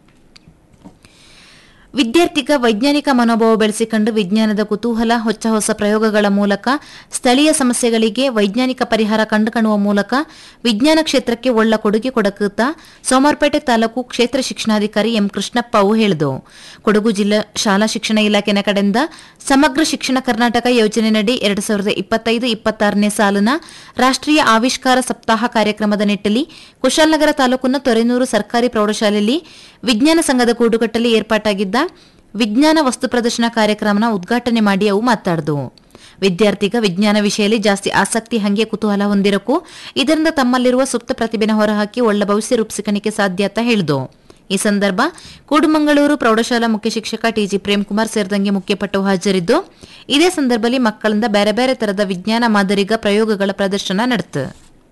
ವಿದ್ಯಾರ್ಥಿಗ ವೈಜ್ಞಾನಿಕ ಮನೋಭಾವ ಬೆಳೆಸಿಕೊಂಡು ವಿಜ್ಞಾನದ ಕುತೂಹಲ ಹೊಚ್ಚ ಹೊಸ ಪ್ರಯೋಗಗಳ ಮೂಲಕ ಸ್ಥಳೀಯ ಸಮಸ್ಯೆಗಳಿಗೆ ವೈಜ್ಞಾನಿಕ ಪರಿಹಾರ ಕಂಡುಕೊಳ್ಳುವ ಮೂಲಕ ವಿಜ್ಞಾನ ಕ್ಷೇತ್ರಕ್ಕೆ ಒಳ್ಳ ಕೊಡುಗೆ ಕೊಡಕುತ್ತಾ ಸೋಮವಾರಪೇಟೆ ತಾಲೂಕು ಕ್ಷೇತ್ರ ಶಿಕ್ಷಣಾಧಿಕಾರಿ ಎಂ ಕೃಷ್ಣಪ್ಪ ಅವು ಹೇಳಿದು ಕೊಡಗು ಜಿಲ್ಲಾ ಶಾಲಾ ಶಿಕ್ಷಣ ಇಲಾಖೆನ ಕಡೆಯಿಂದ ಸಮಗ್ರ ಶಿಕ್ಷಣ ಕರ್ನಾಟಕ ಯೋಜನೆಯಡಿ ಎರಡು ಸಾವಿರದ ಇಪ್ಪತ್ತೈದು ಇಪ್ಪತ್ತಾರನೇ ಸಾಲಿನ ರಾಷ್ಟ್ರೀಯ ಆವಿಷ್ಕಾರ ಸಪ್ತಾಹ ಕಾರ್ಯಕ್ರಮದ ನಿಟ್ಟಲ್ಲಿ ಕುಶಾಲನಗರ ತಾಲೂಕಿನ ತೊರೆನೂರು ಸರ್ಕಾರಿ ಪ್ರೌಢಶಾಲೆಯಲ್ಲಿ ವಿಜ್ಞಾನ ಸಂಘದ ಕೂಡುಗಟ್ಟಲ್ಲಿ ಏರ್ಪಾಟಾಗಿದ್ದ ವಿಜ್ಞಾನ ವಸ್ತು ಪ್ರದರ್ಶನ ಕಾರ್ಯಕ್ರಮನ ಉದ್ಘಾಟನೆ ಮಾಡಿ ಅವು ಮಾತಾಡಿದವು ವಿದ್ಯಾರ್ಥಿಗ ವಿಜ್ಞಾನ ವಿಷಯದಲ್ಲಿ ಜಾಸ್ತಿ ಆಸಕ್ತಿ ಹಂಗೆ ಕುತೂಹಲ ಹೊಂದಿರಕು ಇದರಿಂದ ತಮ್ಮಲ್ಲಿರುವ ಸುಪ್ತ ಪ್ರತಿಭೆನ ಹೊರಹಾಕಿ ಒಳ್ಳ ಭವಿಷ್ಯ ರೂಪಿಸಿಕಣಿಕೆ ಸಾಧ್ಯ ಅಂತ ಹೇಳಿದು ಈ ಸಂದರ್ಭ ಕೂಡುಮಂಗಳೂರು ಪ್ರೌಢಶಾಲಾ ಮುಖ್ಯ ಶಿಕ್ಷಕ ಟಿಜಿ ಪ್ರೇಮ್ಕುಮಾರ್ ಸೇರಿದಂಗೆ ಮುಖ್ಯಪಟ್ಟವು ಹಾಜರಿದ್ದು ಇದೇ ಸಂದರ್ಭದಲ್ಲಿ ಮಕ್ಕಳಿಂದ ಬೇರೆ ಬೇರೆ ತರದ ವಿಜ್ಞಾನ ಮಾದರಿಗ ಪ್ರಯೋಗಗಳ ಪ್ರದರ್ಶನ ನಡೆತು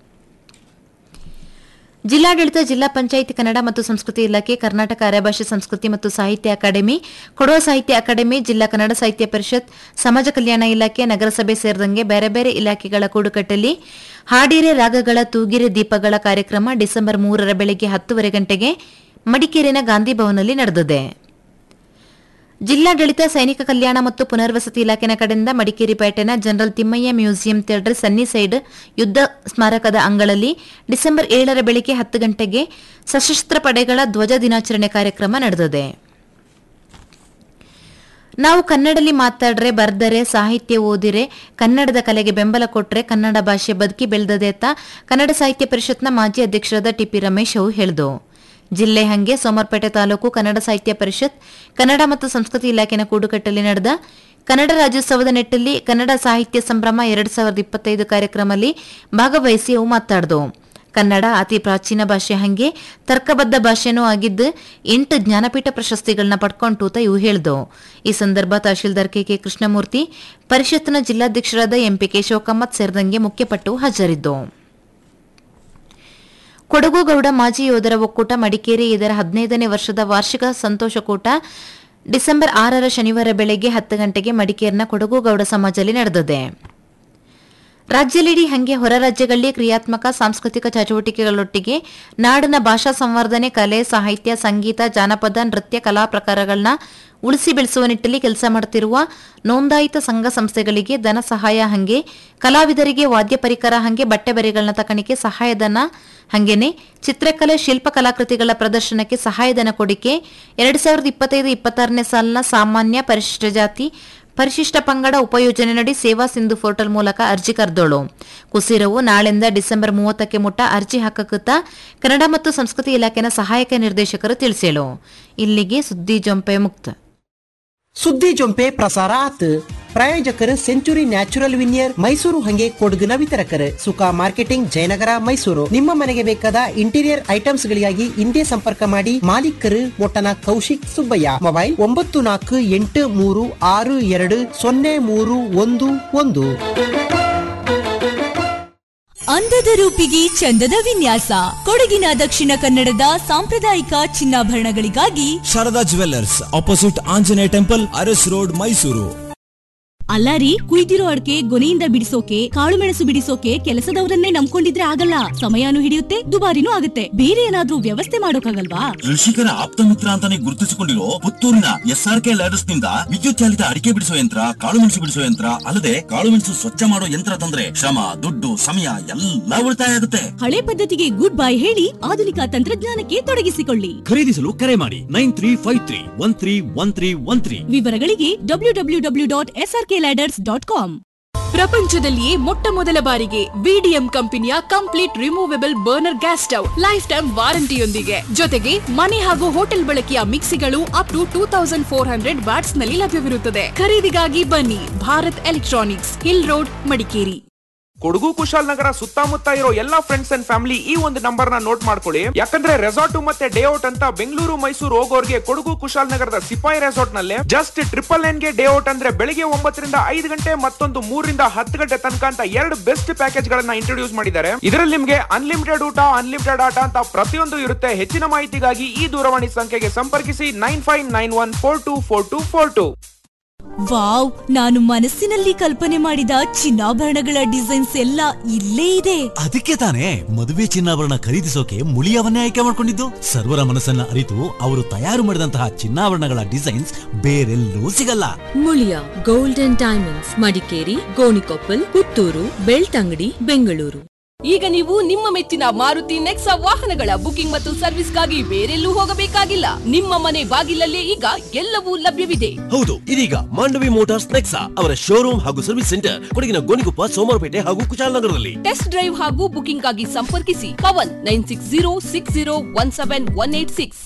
ಜಿಲ್ಲಾಡಳಿತ ಜಿಲ್ಲಾ ಪಂಚಾಯಿತಿ ಕನ್ನಡ ಮತ್ತು ಸಂಸ್ಕೃತಿ ಇಲಾಖೆ ಕರ್ನಾಟಕ ಅರೆಭಾಷೆ ಸಂಸ್ಕೃತಿ ಮತ್ತು ಸಾಹಿತ್ಯ ಅಕಾಡೆಮಿ ಕೊಡವ ಸಾಹಿತ್ಯ ಅಕಾಡೆಮಿ ಜಿಲ್ಲಾ ಕನ್ನಡ ಸಾಹಿತ್ಯ ಪರಿಷತ್ ಸಮಾಜ ಕಲ್ಯಾಣ ಇಲಾಖೆ ನಗರಸಭೆ ಸೇರಿದಂಗೆ ಬೇರೆ ಬೇರೆ ಇಲಾಖೆಗಳ ಕೂಡುಕಟ್ಟಲ್ಲಿ ಹಾಡಿರೆ ರಾಗಗಳ ತೂಗಿರೆ ದೀಪಗಳ ಕಾರ್ಯಕ್ರಮ ಡಿಸೆಂಬರ್ ಮೂರರ ಬೆಳಗ್ಗೆ ಹತ್ತುವರೆ ಗಂಟೆಗೆ ಮಡಿಕೇರಿನ ಗಾಂಧಿ ಭವನಲ್ಲಿ ನಡೆದಿದೆ ಜಿಲ್ಲಾಡಳಿತ ಸೈನಿಕ ಕಲ್ಯಾಣ ಮತ್ತು ಪುನರ್ವಸತಿ ಇಲಾಖೆನ ಕಡೆಯಿಂದ ಮಡಿಕೇರಿ ಪೇಟೆನ general Thimmayya museum theatre sunny side ಯುದ್ಧ ಸ್ಮಾರಕದ ಅಂಗಳಲ್ಲಿ ಡಿಸೆಂಬರ್ ಏಳರ ಬೆಳಿಗ್ಗೆ ಹತ್ತು ಗಂಟೆಗೆ ಸಶಸ್ತ್ರ ಪಡೆಗಳ ಧ್ವಜ ದಿನಾಚರಣೆ ಕಾರ್ಯಕ್ರಮ ನಡೆದಿದೆ ನಾವು ಕನ್ನಡಲ್ಲಿ ಮಾತಾಡ್ರೆ ಬರ್ದರೆ ಸಾಹಿತ್ಯ ಓದಿರೆ ಕನ್ನಡದ ಕಲೆಗೆ ಬೆಂಬಲ ಕೊಟ್ರೆ ಕನ್ನಡ ಭಾಷೆ ಬದುಕಿ ಬೆಳೆದದೆ ಅಂತ ಕನ್ನಡ ಸಾಹಿತ್ಯ ಪರಿಷತ್ನ ಮಾಜಿ ಅಧ್ಯಕ್ಷರಾದ ಟಿಪಿ ರಮೇಶ್ ಅವು ಹೇಳಿದು ಜಿಲ್ಲೆ ಹಂಗೆ ಸೋಮವಾರಪೇಟೆ ತಾಲೂಕು ಕನ್ನಡ ಸಾಹಿತ್ಯ ಪರಿಷತ್ ಕನ್ನಡ ಮತ್ತು ಸಂಸ್ಕೃತಿ ಇಲಾಖೆನ ಕೂಡುಕಟ್ಟಲ್ಲಿ ನಡೆದ ಕನ್ನಡ ರಾಜ್ಯೋತ್ಸವದ ನಿಟ್ಟಲ್ಲಿ ಕನ್ನಡ ಸಾಹಿತ್ಯ ಸಂಭ್ರಮ ಎರಡ್ ಸಾವಿರದ ಇಪ್ಪತ್ತೈದು ಕಾರ್ಯಕ್ರಮದಲ್ಲಿ ಭಾಗವಹಿಸಿ ಅವು ಮಾತಾಡಿದವು ಕನ್ನಡ ಅತಿ ಪ್ರಾಚೀನ ಭಾಷೆ ಹಂಗೆ ತರ್ಕಬದ್ಧ ಭಾಷೆನೂ ಆಗಿದ್ದು ಎಂಟು ಜ್ಞಾನಪೀಠ ಪ್ರಶಸ್ತಿಗಳನ್ನ ಪಡ್ಕೊಂಟೂತ ಇವು ಹೇಳಿದವು ಈ ಸಂದರ್ಭ ತಹಶೀಲ್ದಾರ್ ಕೆಕೆ ಕೃಷ್ಣಮೂರ್ತಿ ಪರಿಷತ್ನ ಜಿಲ್ಲಾಧ್ಯಕ್ಷರಾದ ಎಂಪಿ ಕೇಶವಕಮ್ಮತ್ ಸೇರಿದಂಗೆ ಮುಖ್ಯಪಟ್ಟು ಹಾಜರಿದ್ದವು ಕೊಡಗು ಗೌಡ ಮಾಜಿ ಯೋಧರ ಒಕ್ಕೂಟ ಮಡಿಕೇರಿ ಇದರ ಹದಿನೈದನೇ ವರ್ಷದ ವಾರ್ಷಿಕ ಸಂತೋಷಕೂಟ ಡಿಸೆಂಬರ್ ಆರರ ಶನಿವಾರ ಬೆಳಗ್ಗೆ ಹತ್ತು ಗಂಟೆಗೆ ಮಡಿಕೇರಿನ ಕೊಡಗು ಗೌಡ ಸಮಾಜದಲ್ಲಿ ನಡೆದಿದೆ ರಾಜ್ಯಲಿಡೀ ಹಂಗೆ ಹೊರ ರಾಜ್ಯಗಳಲ್ಲಿ ಕ್ರಿಯಾತ್ಮಕ ಸಾಂಸ್ಕೃತಿಕ ಚಟುವಟಿಕೆಗಳೊಟ್ಟಿಗೆ ನಾಡಿನ ಭಾಷಾ ಸಂವರ್ಧನೆ ಕಲೆ ಸಾಹಿತ್ಯ ಸಂಗೀತ ಜಾನಪದ ನೃತ್ಯ ಕಲಾ ಪ್ರಕಾರಗಳನ್ನ ಉಳಿಸಿ ಬೆಳೆಸುವ ನಿಟ್ಟಲ್ಲಿ ಕೆಲಸ ಮಾಡುತ್ತಿರುವ ನೋಂದಾಯಿತ ಸಂಘ ಸಂಸ್ಥೆಗಳಿಗೆ ಧನ ಸಹಾಯ ಹಂಗೆ ಕಲಾವಿದರಿಗೆ ವಾದ್ಯ ಪರಿಕರ ಹಂಗೆ ಬಟ್ಟೆ ಬರೆಗಳನ್ನ ತಕಣಿಕೆ ಸಹಾಯಧನ ಹಂಗೇನೆ ಚಿತ್ರಕಲೆ ಶಿಲ್ಪ ಕಲಾಕೃತಿಗಳ ಪ್ರದರ್ಶನಕ್ಕೆ ಸಹಾಯಧನ ಕೊಡಿಕೆ ಎರಡ್ ಸಾವಿರದ ಇಪ್ಪತ್ತೈದು ಇಪ್ಪತ್ತಾರನೇ ಸಾಲಿನ ಸಾಮಾನ್ಯ ಪರಿಶಿಷ್ಟ ಜಾತಿ ಪರಿಶಿಷ್ಟ ಪಂಗಡ ಉಪಯೋಜನೆಯಡಿ ಸೇವಾ ಸಿಂಧು ಪೋರ್ಟಲ್ ಮೂಲಕ ಅರ್ಜಿ ಕರೆದೋಳು ಕುಸಿರವು ನಾಳೆಯಿಂದ ಡಿಸೆಂಬರ್ ಮೂವತ್ತಕ್ಕೆ ಮುಟ್ಟ ಅರ್ಜಿ ಹಾಕಕುತ್ತ ಕನ್ನಡ ಮತ್ತು ಸಂಸ್ಕೃತಿ ಇಲಾಖೆನ ಸಹಾಯಕ ನಿರ್ದೇಶಕರು ತಿಳಿಸೇಳು ಇಲ್ಲಿಗೆ ಸುದ್ದಿ ಜೊಂಪೆ ಮುಕ್ತ ಸುದ್ದಿ ಜೊಂಪೆ ಪ್ರಸಾರ ಆತ್ ಪ್ರಾಯೋಜಕರು ಸೆಂಚುರಿ ನ್ಯಾಚುರಲ್ ವಿನಿಯರ್ ಮೈಸೂರು ಹಂಗೆ ಕೊಡಗಿನ ವಿತರಕರು ಸುಖ ಮಾರ್ಕೆಟಿಂಗ್ ಜಯನಗರ ಮೈಸೂರು ನಿಮ್ಮ ಮನೆಗೆ ಬೇಕಾದ ಇಂಟೀರಿಯರ್ ಐಟಮ್ಸ್ ಗಳಿಗಾಗಿ ಹಿಂದೆ ಸಂಪರ್ಕ ಮಾಡಿ ಮಾಲೀಕರು ಮೊಟ್ಟನ ಕೌಶಿಕ್ ಸುಬ್ಬಯ್ಯ ಮೊಬೈಲ್ ಒಂಬತ್ತು ನಾಲ್ಕು ಎಂಟು ಮೂರು ಆರು ಎರಡು ಸೊನ್ನೆ ಮೂರು ಒಂದು ಒಂದು ಅಂದದ ರೂಪಿಗೆ ಚಂದದ ವಿನ್ಯಾಸ ಕೊಡಗಿನ ದಕ್ಷಿಣ ಕನ್ನಡದ ಸಾಂಪ್ರದಾಯಿಕ ಚಿನ್ನಾಭರಣಗಳಿಗಾಗಿ Sharada jewellers opposite Anjaneya temple Aras road Mysuru ಅಲ್ಲ ರೀ ಕುಯ್ದಿರೋ ಅಡ್ಕೆ ಗೊನೆಯಿಂದ ಬಿಡಿಸೋಕೆ ಕಾಳುಮೆಣಸು ಬಿಡಿಸೋಕೆ ಕೆಲಸದವರನ್ನೇ ನಂಬ್ಕೊಂಡಿದ್ರೆ ಆಗಲ್ಲ ಸಮಯಾನು ಹಿಡಿಯುತ್ತೆ ದುಬಾರಿನೂ ಆಗುತ್ತೆ ಬೇರೆ ಏನಾದ್ರೂ ವ್ಯವಸ್ಥೆ ಮಾಡೋಕ್ಕಾಗಲ್ವಾ ಕೃಷಿಕರ ಆಪ್ತ ಮಿತ್ರ ಅಂತಾನೆ ಗುರುತಿಸಿಕೊಂಡಿರೋ ಪುತ್ತೂರಿನ ಎಸ್ಆರ್ ಕೆ ಲ್ಯಾಡರ್ಸ್ ನಿಂದ ವಿದ್ಯುತ್ ಚಾಲಿತ ಅಡಿಕೆ ಬಿಡಿಸೋ ಯಂತ್ರ ಕಾಳುಮೆಣಸು ಬಿಡಿಸೋ ಯಂತ್ರ ಅಲ್ಲದೆ ಕಾಳುಮೆಣಸು ಸ್ವಚ್ಛ ಮಾಡೋ ಯಂತ್ರ ತಂದ್ರೆ ಶ್ರಮ ದುಡ್ಡು ಸಮಯ ಎಲ್ಲ ಉಳಿತಾಯ ಆಗುತ್ತೆ ಹಳೆ ಪದ್ಧತಿಗೆ ಗುಡ್ ಬೈ ಹೇಳಿ ಆಧುನಿಕ ತಂತ್ರಜ್ಞಾನಕ್ಕೆ ತೊಡಗಿಸಿಕೊಳ್ಳಿ ಖರೀದಿಸಲು ಕರೆ ಮಾಡಿ nine three five three one three one three one three ವಿವರಗಳಿಗೆ W W W dot SRK ladders dot com ಪ್ರಪಂಚದಲ್ಲಿಯೇ ಮೊಟ್ಟ ಮೊದಲ ಬಾರಿಗೆ ವಿಡಿಎಂ ಕಂಪನಿಯ complete removable burner gas stove life time ವಾರಂಟಿಯೊಂದಿಗೆ ಜೊತೆಗೆ ಮನೆ ಹಾಗೂ ಹೋಟೆಲ್ ಬಳಕೆಯ ಮಿಕ್ಸಿಗಳು up to two thousand four hundred watts ನಲ್ಲಿ ಲಭ್ಯವಿರುತ್ತದೆ ಖರೀದಿಗಾಗಿ ಬನ್ನಿ Bharat electronics hill road Madikeri Kodagu Kushalanagar ಸುತ್ತಮುತ್ತ ಇರೋ ಎಲ್ಲಾ ಫ್ರೆಂಡ್ಸ್ ಅಂಡ್ ಫ್ಯಾಮಿಲಿ ಈ ಒಂದು ನಂಬರ್ ನ ನೋಟ್ ಮಾಡ್ಕೊಳ್ಳಿ ಯಾಕಂದ್ರೆ ರೆಸಾರ್ಟ್ ಮತ್ತೆ ಡೇ ಔಟ್ ಅಂತ ಬೆಂಗಳೂರು ಮೈಸೂರು ಹೋಗೋರ್ಗೆ ಕೊಡಗು ಕುಶಾಲನಗರದ ಸಿಪಾಯಿ ರೆಸಾರ್ಟ್ ನಲ್ಲಿ ಜಸ್ಟ್ ಟ್ರಿಪಲ್ ನೈನ್ ಗೆ ಡೇ ಔಟ್ ಅಂದ್ರೆ ಬೆಳಿಗ್ಗೆ ಒಂಬತ್ತರಿಂದ ಐದು ಗಂಟೆ ಮತ್ತೊಂದು ಮೂರರಿಂದ ಹತ್ತು ಗಂಟೆ ತನಕ ಅಂತ ಎರಡು ಬೆಸ್ಟ್ ಪ್ಯಾಕೇಜ್ ಗಳನ್ನ ಇಂಟ್ರೊಡ್ಯೂಸ್ ಮಾಡಿದ್ದಾರೆ ಇದರಲ್ಲಿ ನಿಮ್ಗೆ ಅನ್ಲಿಮಿಟೆಡ್ ಊಟ ಅನ್ಲಿಮಿಟೆಡ್ ಆಟ ಅಂತ ಪ್ರತಿಯೊಂದು ಇರುತ್ತೆ ಹೆಚ್ಚಿನ ಮಾಹಿತಿಗಾಗಿ ಈ ದೂರವಾಣಿ ಸಂಖ್ಯೆಗೆ ಸಂಪರ್ಕಿಸಿ nine five nine one four two four two four two wow ನಾನು ಮನಸ್ಸಿನಲ್ಲಿ ಕಲ್ಪನೆ ಮಾಡಿದ ಚಿನ್ನಾಭರಣಗಳ ಡಿಸೈನ್ಸ್ ಎಲ್ಲ ಇಲ್ಲೇ ಇದೆ ಅದಕ್ಕೆ ತಾನೇ ಮದುವೆ ಚಿನ್ನಾಭರಣ ಖರೀದಿಸೋಕೆ ಮುಳಿಯವನ್ನೇ ಆಯ್ಕೆ ಮಾಡ್ಕೊಂಡಿದ್ದು ಸರ್ವರ ಮನಸ್ಸನ್ನ ಅರಿತು ಅವರು ತಯಾರು ಮಾಡಿದಂತಹ ಚಿನ್ನಾಭರಣಗಳ ಡಿಸೈನ್ಸ್ ಬೇರೆಲ್ಲೂ ಸಿಗಲ್ಲ Muliya gold and diamonds Madikeri Gonikoppal Puttur Belthangady Bengaluru ಈಗ ನೀವು ನಿಮ್ಮ ಮೆಚ್ಚಿನ ಮಾರುತಿ ನೆಕ್ಸಾ ವಾಹನಗಳ ಬುಕಿಂಗ್ ಮತ್ತು ಸರ್ವಿಸ್ಗಾಗಿ ಬೇರೆಲ್ಲೂ ಹೋಗಬೇಕಾಗಿಲ್ಲ ನಿಮ್ಮ ಮನೆ ಬಾಗಿಲಲ್ಲೇ ಈಗ ಎಲ್ಲವೂ ಲಭ್ಯವಿದೆ ಹೌದು ಇದೀಗ ಮಾಂಡವಿ ಮೋಟಾರ್ಸ್ ನೆಕ್ಸಾ ಅವರ ಶೋರೂಮ್ ಹಾಗೂ ಸರ್ವಿಸ್ ಸೆಂಟರ್ ಕೊಡಗಿನ ಗೋಣಿಕೊಪ್ಪ ಸೋಮವಾರಪೇಟೆ ಹಾಗೂ ಕುಶಾಲನಗರದಲ್ಲಿ ಟೆಸ್ಟ್ ಡ್ರೈವ್ ಹಾಗೂ ಬುಕಿಂಗ್ ಆಗಿ ಸಂಪರ್ಕಿಸಿ Pavan nine six zero six zero one seven one eight six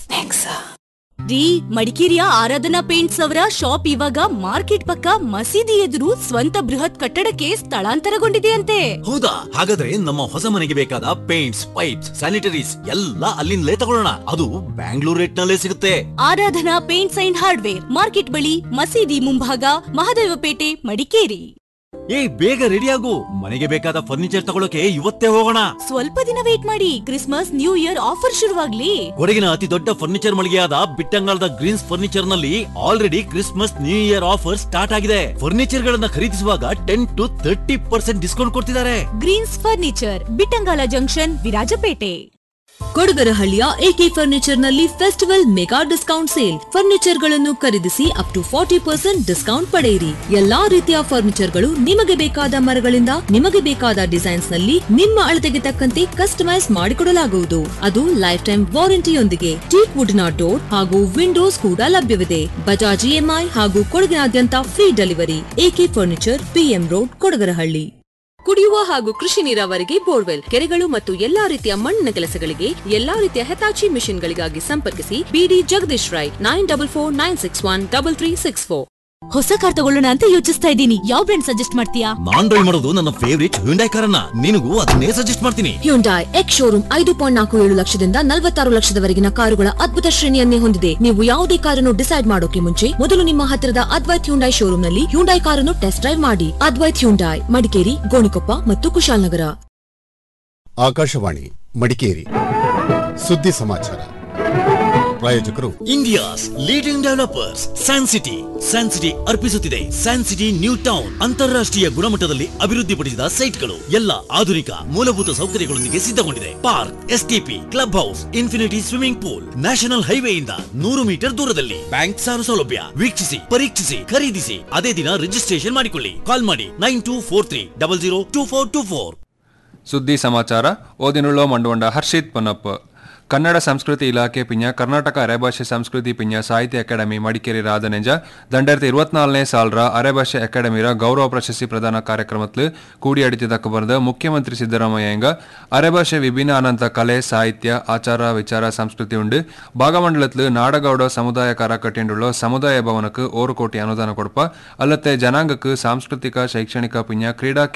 ರೀ ಮಡಿಕೇರಿಯ ಆರಾಧನಾ ಪೇಂಟ್ಸ್ ಅವರ ಶಾಪ್ ಇವಾಗ ಮಾರ್ಕೆಟ್ ಪಕ್ಕ ಮಸೀದಿ ಎದುರು ಸ್ವಂತ ಬೃಹತ್ ಕಟ್ಟಡಕ್ಕೆ ಸ್ಥಳಾಂತರಗೊಂಡಿದೆಯಂತೆ ಹೌದಾ ಹಾಗಾದ್ರೆ ನಮ್ಮ ಹೊಸ ಮನೆಗೆ ಬೇಕಾದ ಪೇಂಟ್ಸ್ ಪೈಪ್ಸ್ ಸ್ಯಾನಿಟರೀಸ್ ಎಲ್ಲ ಅಲ್ಲಿಂದಲೇ ತಗೊಳ್ಳೋಣ ಅದು ಬ್ಯಾಂಗ್ಳೂರ್ ರೇಟ್ ನಲ್ಲೇ ಸಿಗುತ್ತೆ Aradhana paints and hardware market ಬಳಿ ಮಸೀದಿ ಮುಂಭಾಗ ಮಹದೇವಪೇಟೆ ಮಡಿಕೇರಿ ಏ ಬೇಗ ರೆಡಿ ಆಗು ಮನೆಗೆ ಬೇಕಾದ ಫರ್ನಿಚರ್ ತಗೊಳ್ಳೋಕೆ ಇವತ್ತೇ ಹೋಗೋಣ ಸ್ವಲ್ಪ ದಿನ ವೇಟ್ ಮಾಡಿ ಕ್ರಿಸ್ಮಸ್ ನ್ಯೂ ಇಯರ್ ಆಫರ್ ಶುರುವಾಗ್ಲಿ ಕೊಡಗಿನ ಅತಿ ದೊಡ್ಡ ಫರ್ನಿಚರ್ ಮಳಿಗೆಯಾದ ಬಿಟ್ಟಂಗಾಲದ ಗ್ರೀನ್ಸ್ ಫರ್ನಿಚರ್ ನಲ್ಲಿ already Christmas new year offer start ಆಗಿದೆ ಫರ್ನಿಚರ್ ಗಳನ್ನ ಖರೀದಿಸುವಾಗ ten to thirty percent discount ಕೊಡ್ತಿದ್ದಾರೆ Greens furniture Bittangala junction Virajpet ಕೊಡಗರಹಳ್ಳಿಯ ಎಕೆ ಫರ್ನಿಚರ್ ನಲ್ಲಿ festival mega discount sale furniture ಗಳನ್ನು ಖರೀದಿಸಿ up to forty percent discount ಪಡೆಯಿರಿ ಎಲ್ಲಾ ರೀತಿಯ ಫರ್ನಿಚರ್ ಗಳು ನಿಮಗೆ ಬೇಕಾದ ಮರಗಳಿಂದ ನಿಮಗೆ ಬೇಕಾದ ಡಿಸೈನ್ಸ್ ನಲ್ಲಿ ನಿಮ್ಮ ಅಳತೆಗೆ ತಕ್ಕಂತೆ ಕಸ್ಟಮೈಸ್ ಮಾಡಿಕೊಡಲಾಗುವುದು ಅದು ಲೈಫ್ ಟೈಮ್ ವಾರಂಟಿಯೊಂದಿಗೆ ಟೀಕ್ ವುಡ್ನ ಡೋರ್ ಹಾಗೂ ವಿಂಡೋಸ್ ಕೂಡ ಲಭ್ಯವಿದೆ ಬಜಾಜ್ ಇಎಂಐ ಹಾಗೂ ಕೊಡಗಿನಾದ್ಯಂತ free delivery AK furniture PM road Kodagarahalli ಕುಡಿಯುವ ಹಾಗೂ ಕೃಷಿ ನೀರಾವರಿಗೆ ಬೋರ್ವೆಲ್ ಕೆರೆಗಳು ಮತ್ತು ಎಲ್ಲಾ ರೀತಿಯ ಮಣ್ಣಿನ ಕೆಲಸಗಳಿಗೆ ಎಲ್ಲಾ ರೀತಿಯ ಹೆತಾಚಿ ಮಿಷನ್ಗಳಿಗಾಗಿ ಸಂಪರ್ಕಿಸಿ BD Jagadish Rai nine double four nine six one double three six four ಹೊಸ ಕಾರ್ ತಗೊಳ್ಳೋಣ ಅಂತ ಯೋಚಿಸ್ತಾ ಇದ್ದೀನಿ ಯಾವ ಬ್ರ್ಯಾಂಡ್ ಸಜೆಸ್ಟ್ ಮಾಡ್ತೀಯಾ ನಾನ್ ಡ್ರೈವ್ ಮಾಡೋದು ನನ್ನ ಫೇವರಿಟ್ ಹ್ಯುಂಡೈ ಕಾರನ್ನ ನಿನಗೂ ಅದನ್ನೇ ಸಜೆಸ್ಟ್ ಮಾಡ್ತೀನಿ ಹ್ಯುಂಡಾಯ್ ಎಕ್ಸ್ ಶೋರೂಮ್ ಐದು ಪಾಯಿಂಟ್ ನಾಲ್ಕು ಏಳು ಲಕ್ಷದಿಂದ ನಲವತ್ತಾರು ಲಕ್ಷದವರೆಗಿನ ಕಾರುಗಳ ಅದ್ಭುತ ಶ್ರೇಣಿಯನ್ನೇ ಹೊಂದಿದೆ ನೀವು ಯಾವುದೇ ಕಾರನ್ನು ಡಿಸೈಡ್ ಮಾಡೋಕೆ ಮುಂಚೆ ಮೊದಲು ನಿಮ್ಮ ಹತ್ತಿರದ ಅದ್ವೈತ್ ಹ್ಯುಂಡಾಯ್ ಶೋರೂಮ್ ನಲ್ಲಿ ಹ್ಯುಂಡಾಯ್ ಕಾರನ್ನು ಟೆಸ್ಟ್ ಡ್ರೈವ್ ಮಾಡಿ ಅದ್ವೈತ್ ಹ್ಯುಂಡಾಯ್ ಮಡಿಕೇರಿ ಗೋಣಿಕೊಪ್ಪ ಮತ್ತು ಕುಶಾಲನಗರ ಆಕಾಶವಾಣಿ ಮಡಿಕೇರಿ ಸುದ್ದಿ ಸಮಾಚಾರ ಪ್ರಾಯೋಜಕರು India's leading developers San City San City ಅರ್ಪಿಸುತ್ತಿದೆ ಸ್ಯಾನ್ ಸಿಟಿ ನ್ಯೂ ಟೌನ್ ಅಂತಾರಾಷ್ಟ್ರೀಯ ಗುಣಮಟ್ಟದಲ್ಲಿ ಅಭಿವೃದ್ಧಿಪಡಿಸಿದ ಸೈಟ್ಗಳು ಎಲ್ಲ ಆಧುನಿಕ ಮೂಲಭೂತ ಸೌಕರ್ಯಗಳೊಂದಿಗೆ ಸಿದ್ಧಗೊಂಡಿದೆ park STP club house infinity swimming pool national ಹೈವೇಯಿಂದ ನೂರು ಮೀಟರ್ ದೂರದಲ್ಲಿ ಬ್ಯಾಂಕ್ ಸಾಲ ಸೌಲಭ್ಯ ವೀಕ್ಷಿಸಿ ಪರೀಕ್ಷಿಸಿ ಖರೀದಿಸಿ ಅದೇ ದಿನ ರಿಜಿಸ್ಟ್ರೇಷನ್ ಮಾಡಿಕೊಳ್ಳಿ ಕಾಲ್ ಮಾಡಿ nine two four three double zero two four two four ಸುದ್ದಿ ಸಮಾಚಾರ ಓದಿನುಳ್ಳೋ ಮಂಡುವಂಡ ಹರ್ಷಿತ್ ಪೊನ್ನಪ್ಪ ಕನ್ನಡ ಸಂಸ್ಕೃತಿ ಇಲಾಖೆ ಪಿಂಜ ಕರ್ನಾಟಕ ಅರೆಭಾಷೆ ಸಂಸ್ಕೃತಿ ಪಿಂಜ ಸಾಹಿತ್ಯ ಅಕಾಡೆಮಿ ಮಡಿಕೇರಿ ರಾಧನೆಂಜ ದಂಡಾಯಿರത്തി ഇരുപത്തിനാലിನೇ ಸಾಲರ ಅರೆಭಾಷೆ ಅಕಾಡೆಮಿರ ಗೌರವ ಪ್ರಶಸ್ತಿ ಪ್ರದಾನ ಕಾರ್ಯಕ್ರಮത്തിൽ ಕೂಡಿಯಡಿತದಕ್ಕೆ ಬರೆದ ಮುಖ್ಯಮಂತ್ರಿ ಸಿದ್ದರಾಮಯ್ಯ ಅರೆಭಾಷೆ ವಿಭಿನ್ನ ಅನಂತ ಕಲೆ ಸಾಹಿತ್ಯ ಆಚಾರ ವಿಚಾರ ಸಂಸ್ಕೃತಿ ಉಂಡು ಭಾಗಮಂಡಲത്തിൽ ನಾಡಗೌಡ ಸಮುದಾಯ ಕರಾಕಟ್ಟಿಂಡುள்ள ಸಮುದಾಯ ಭವನಕ್ಕೆ ಓರು ಕೋಟಿ ಅನುದಾನ ಕೊಡಪ ಅಲ್ಲತ್ತೆ ಜನಾಂಗಕ್ಕೆ ಸಾಂಸ್ಕೃತಿಕ ಶೈಕ್ಷಣಿಕ ಪಿಂಜ ಕ್ರೀಡಾ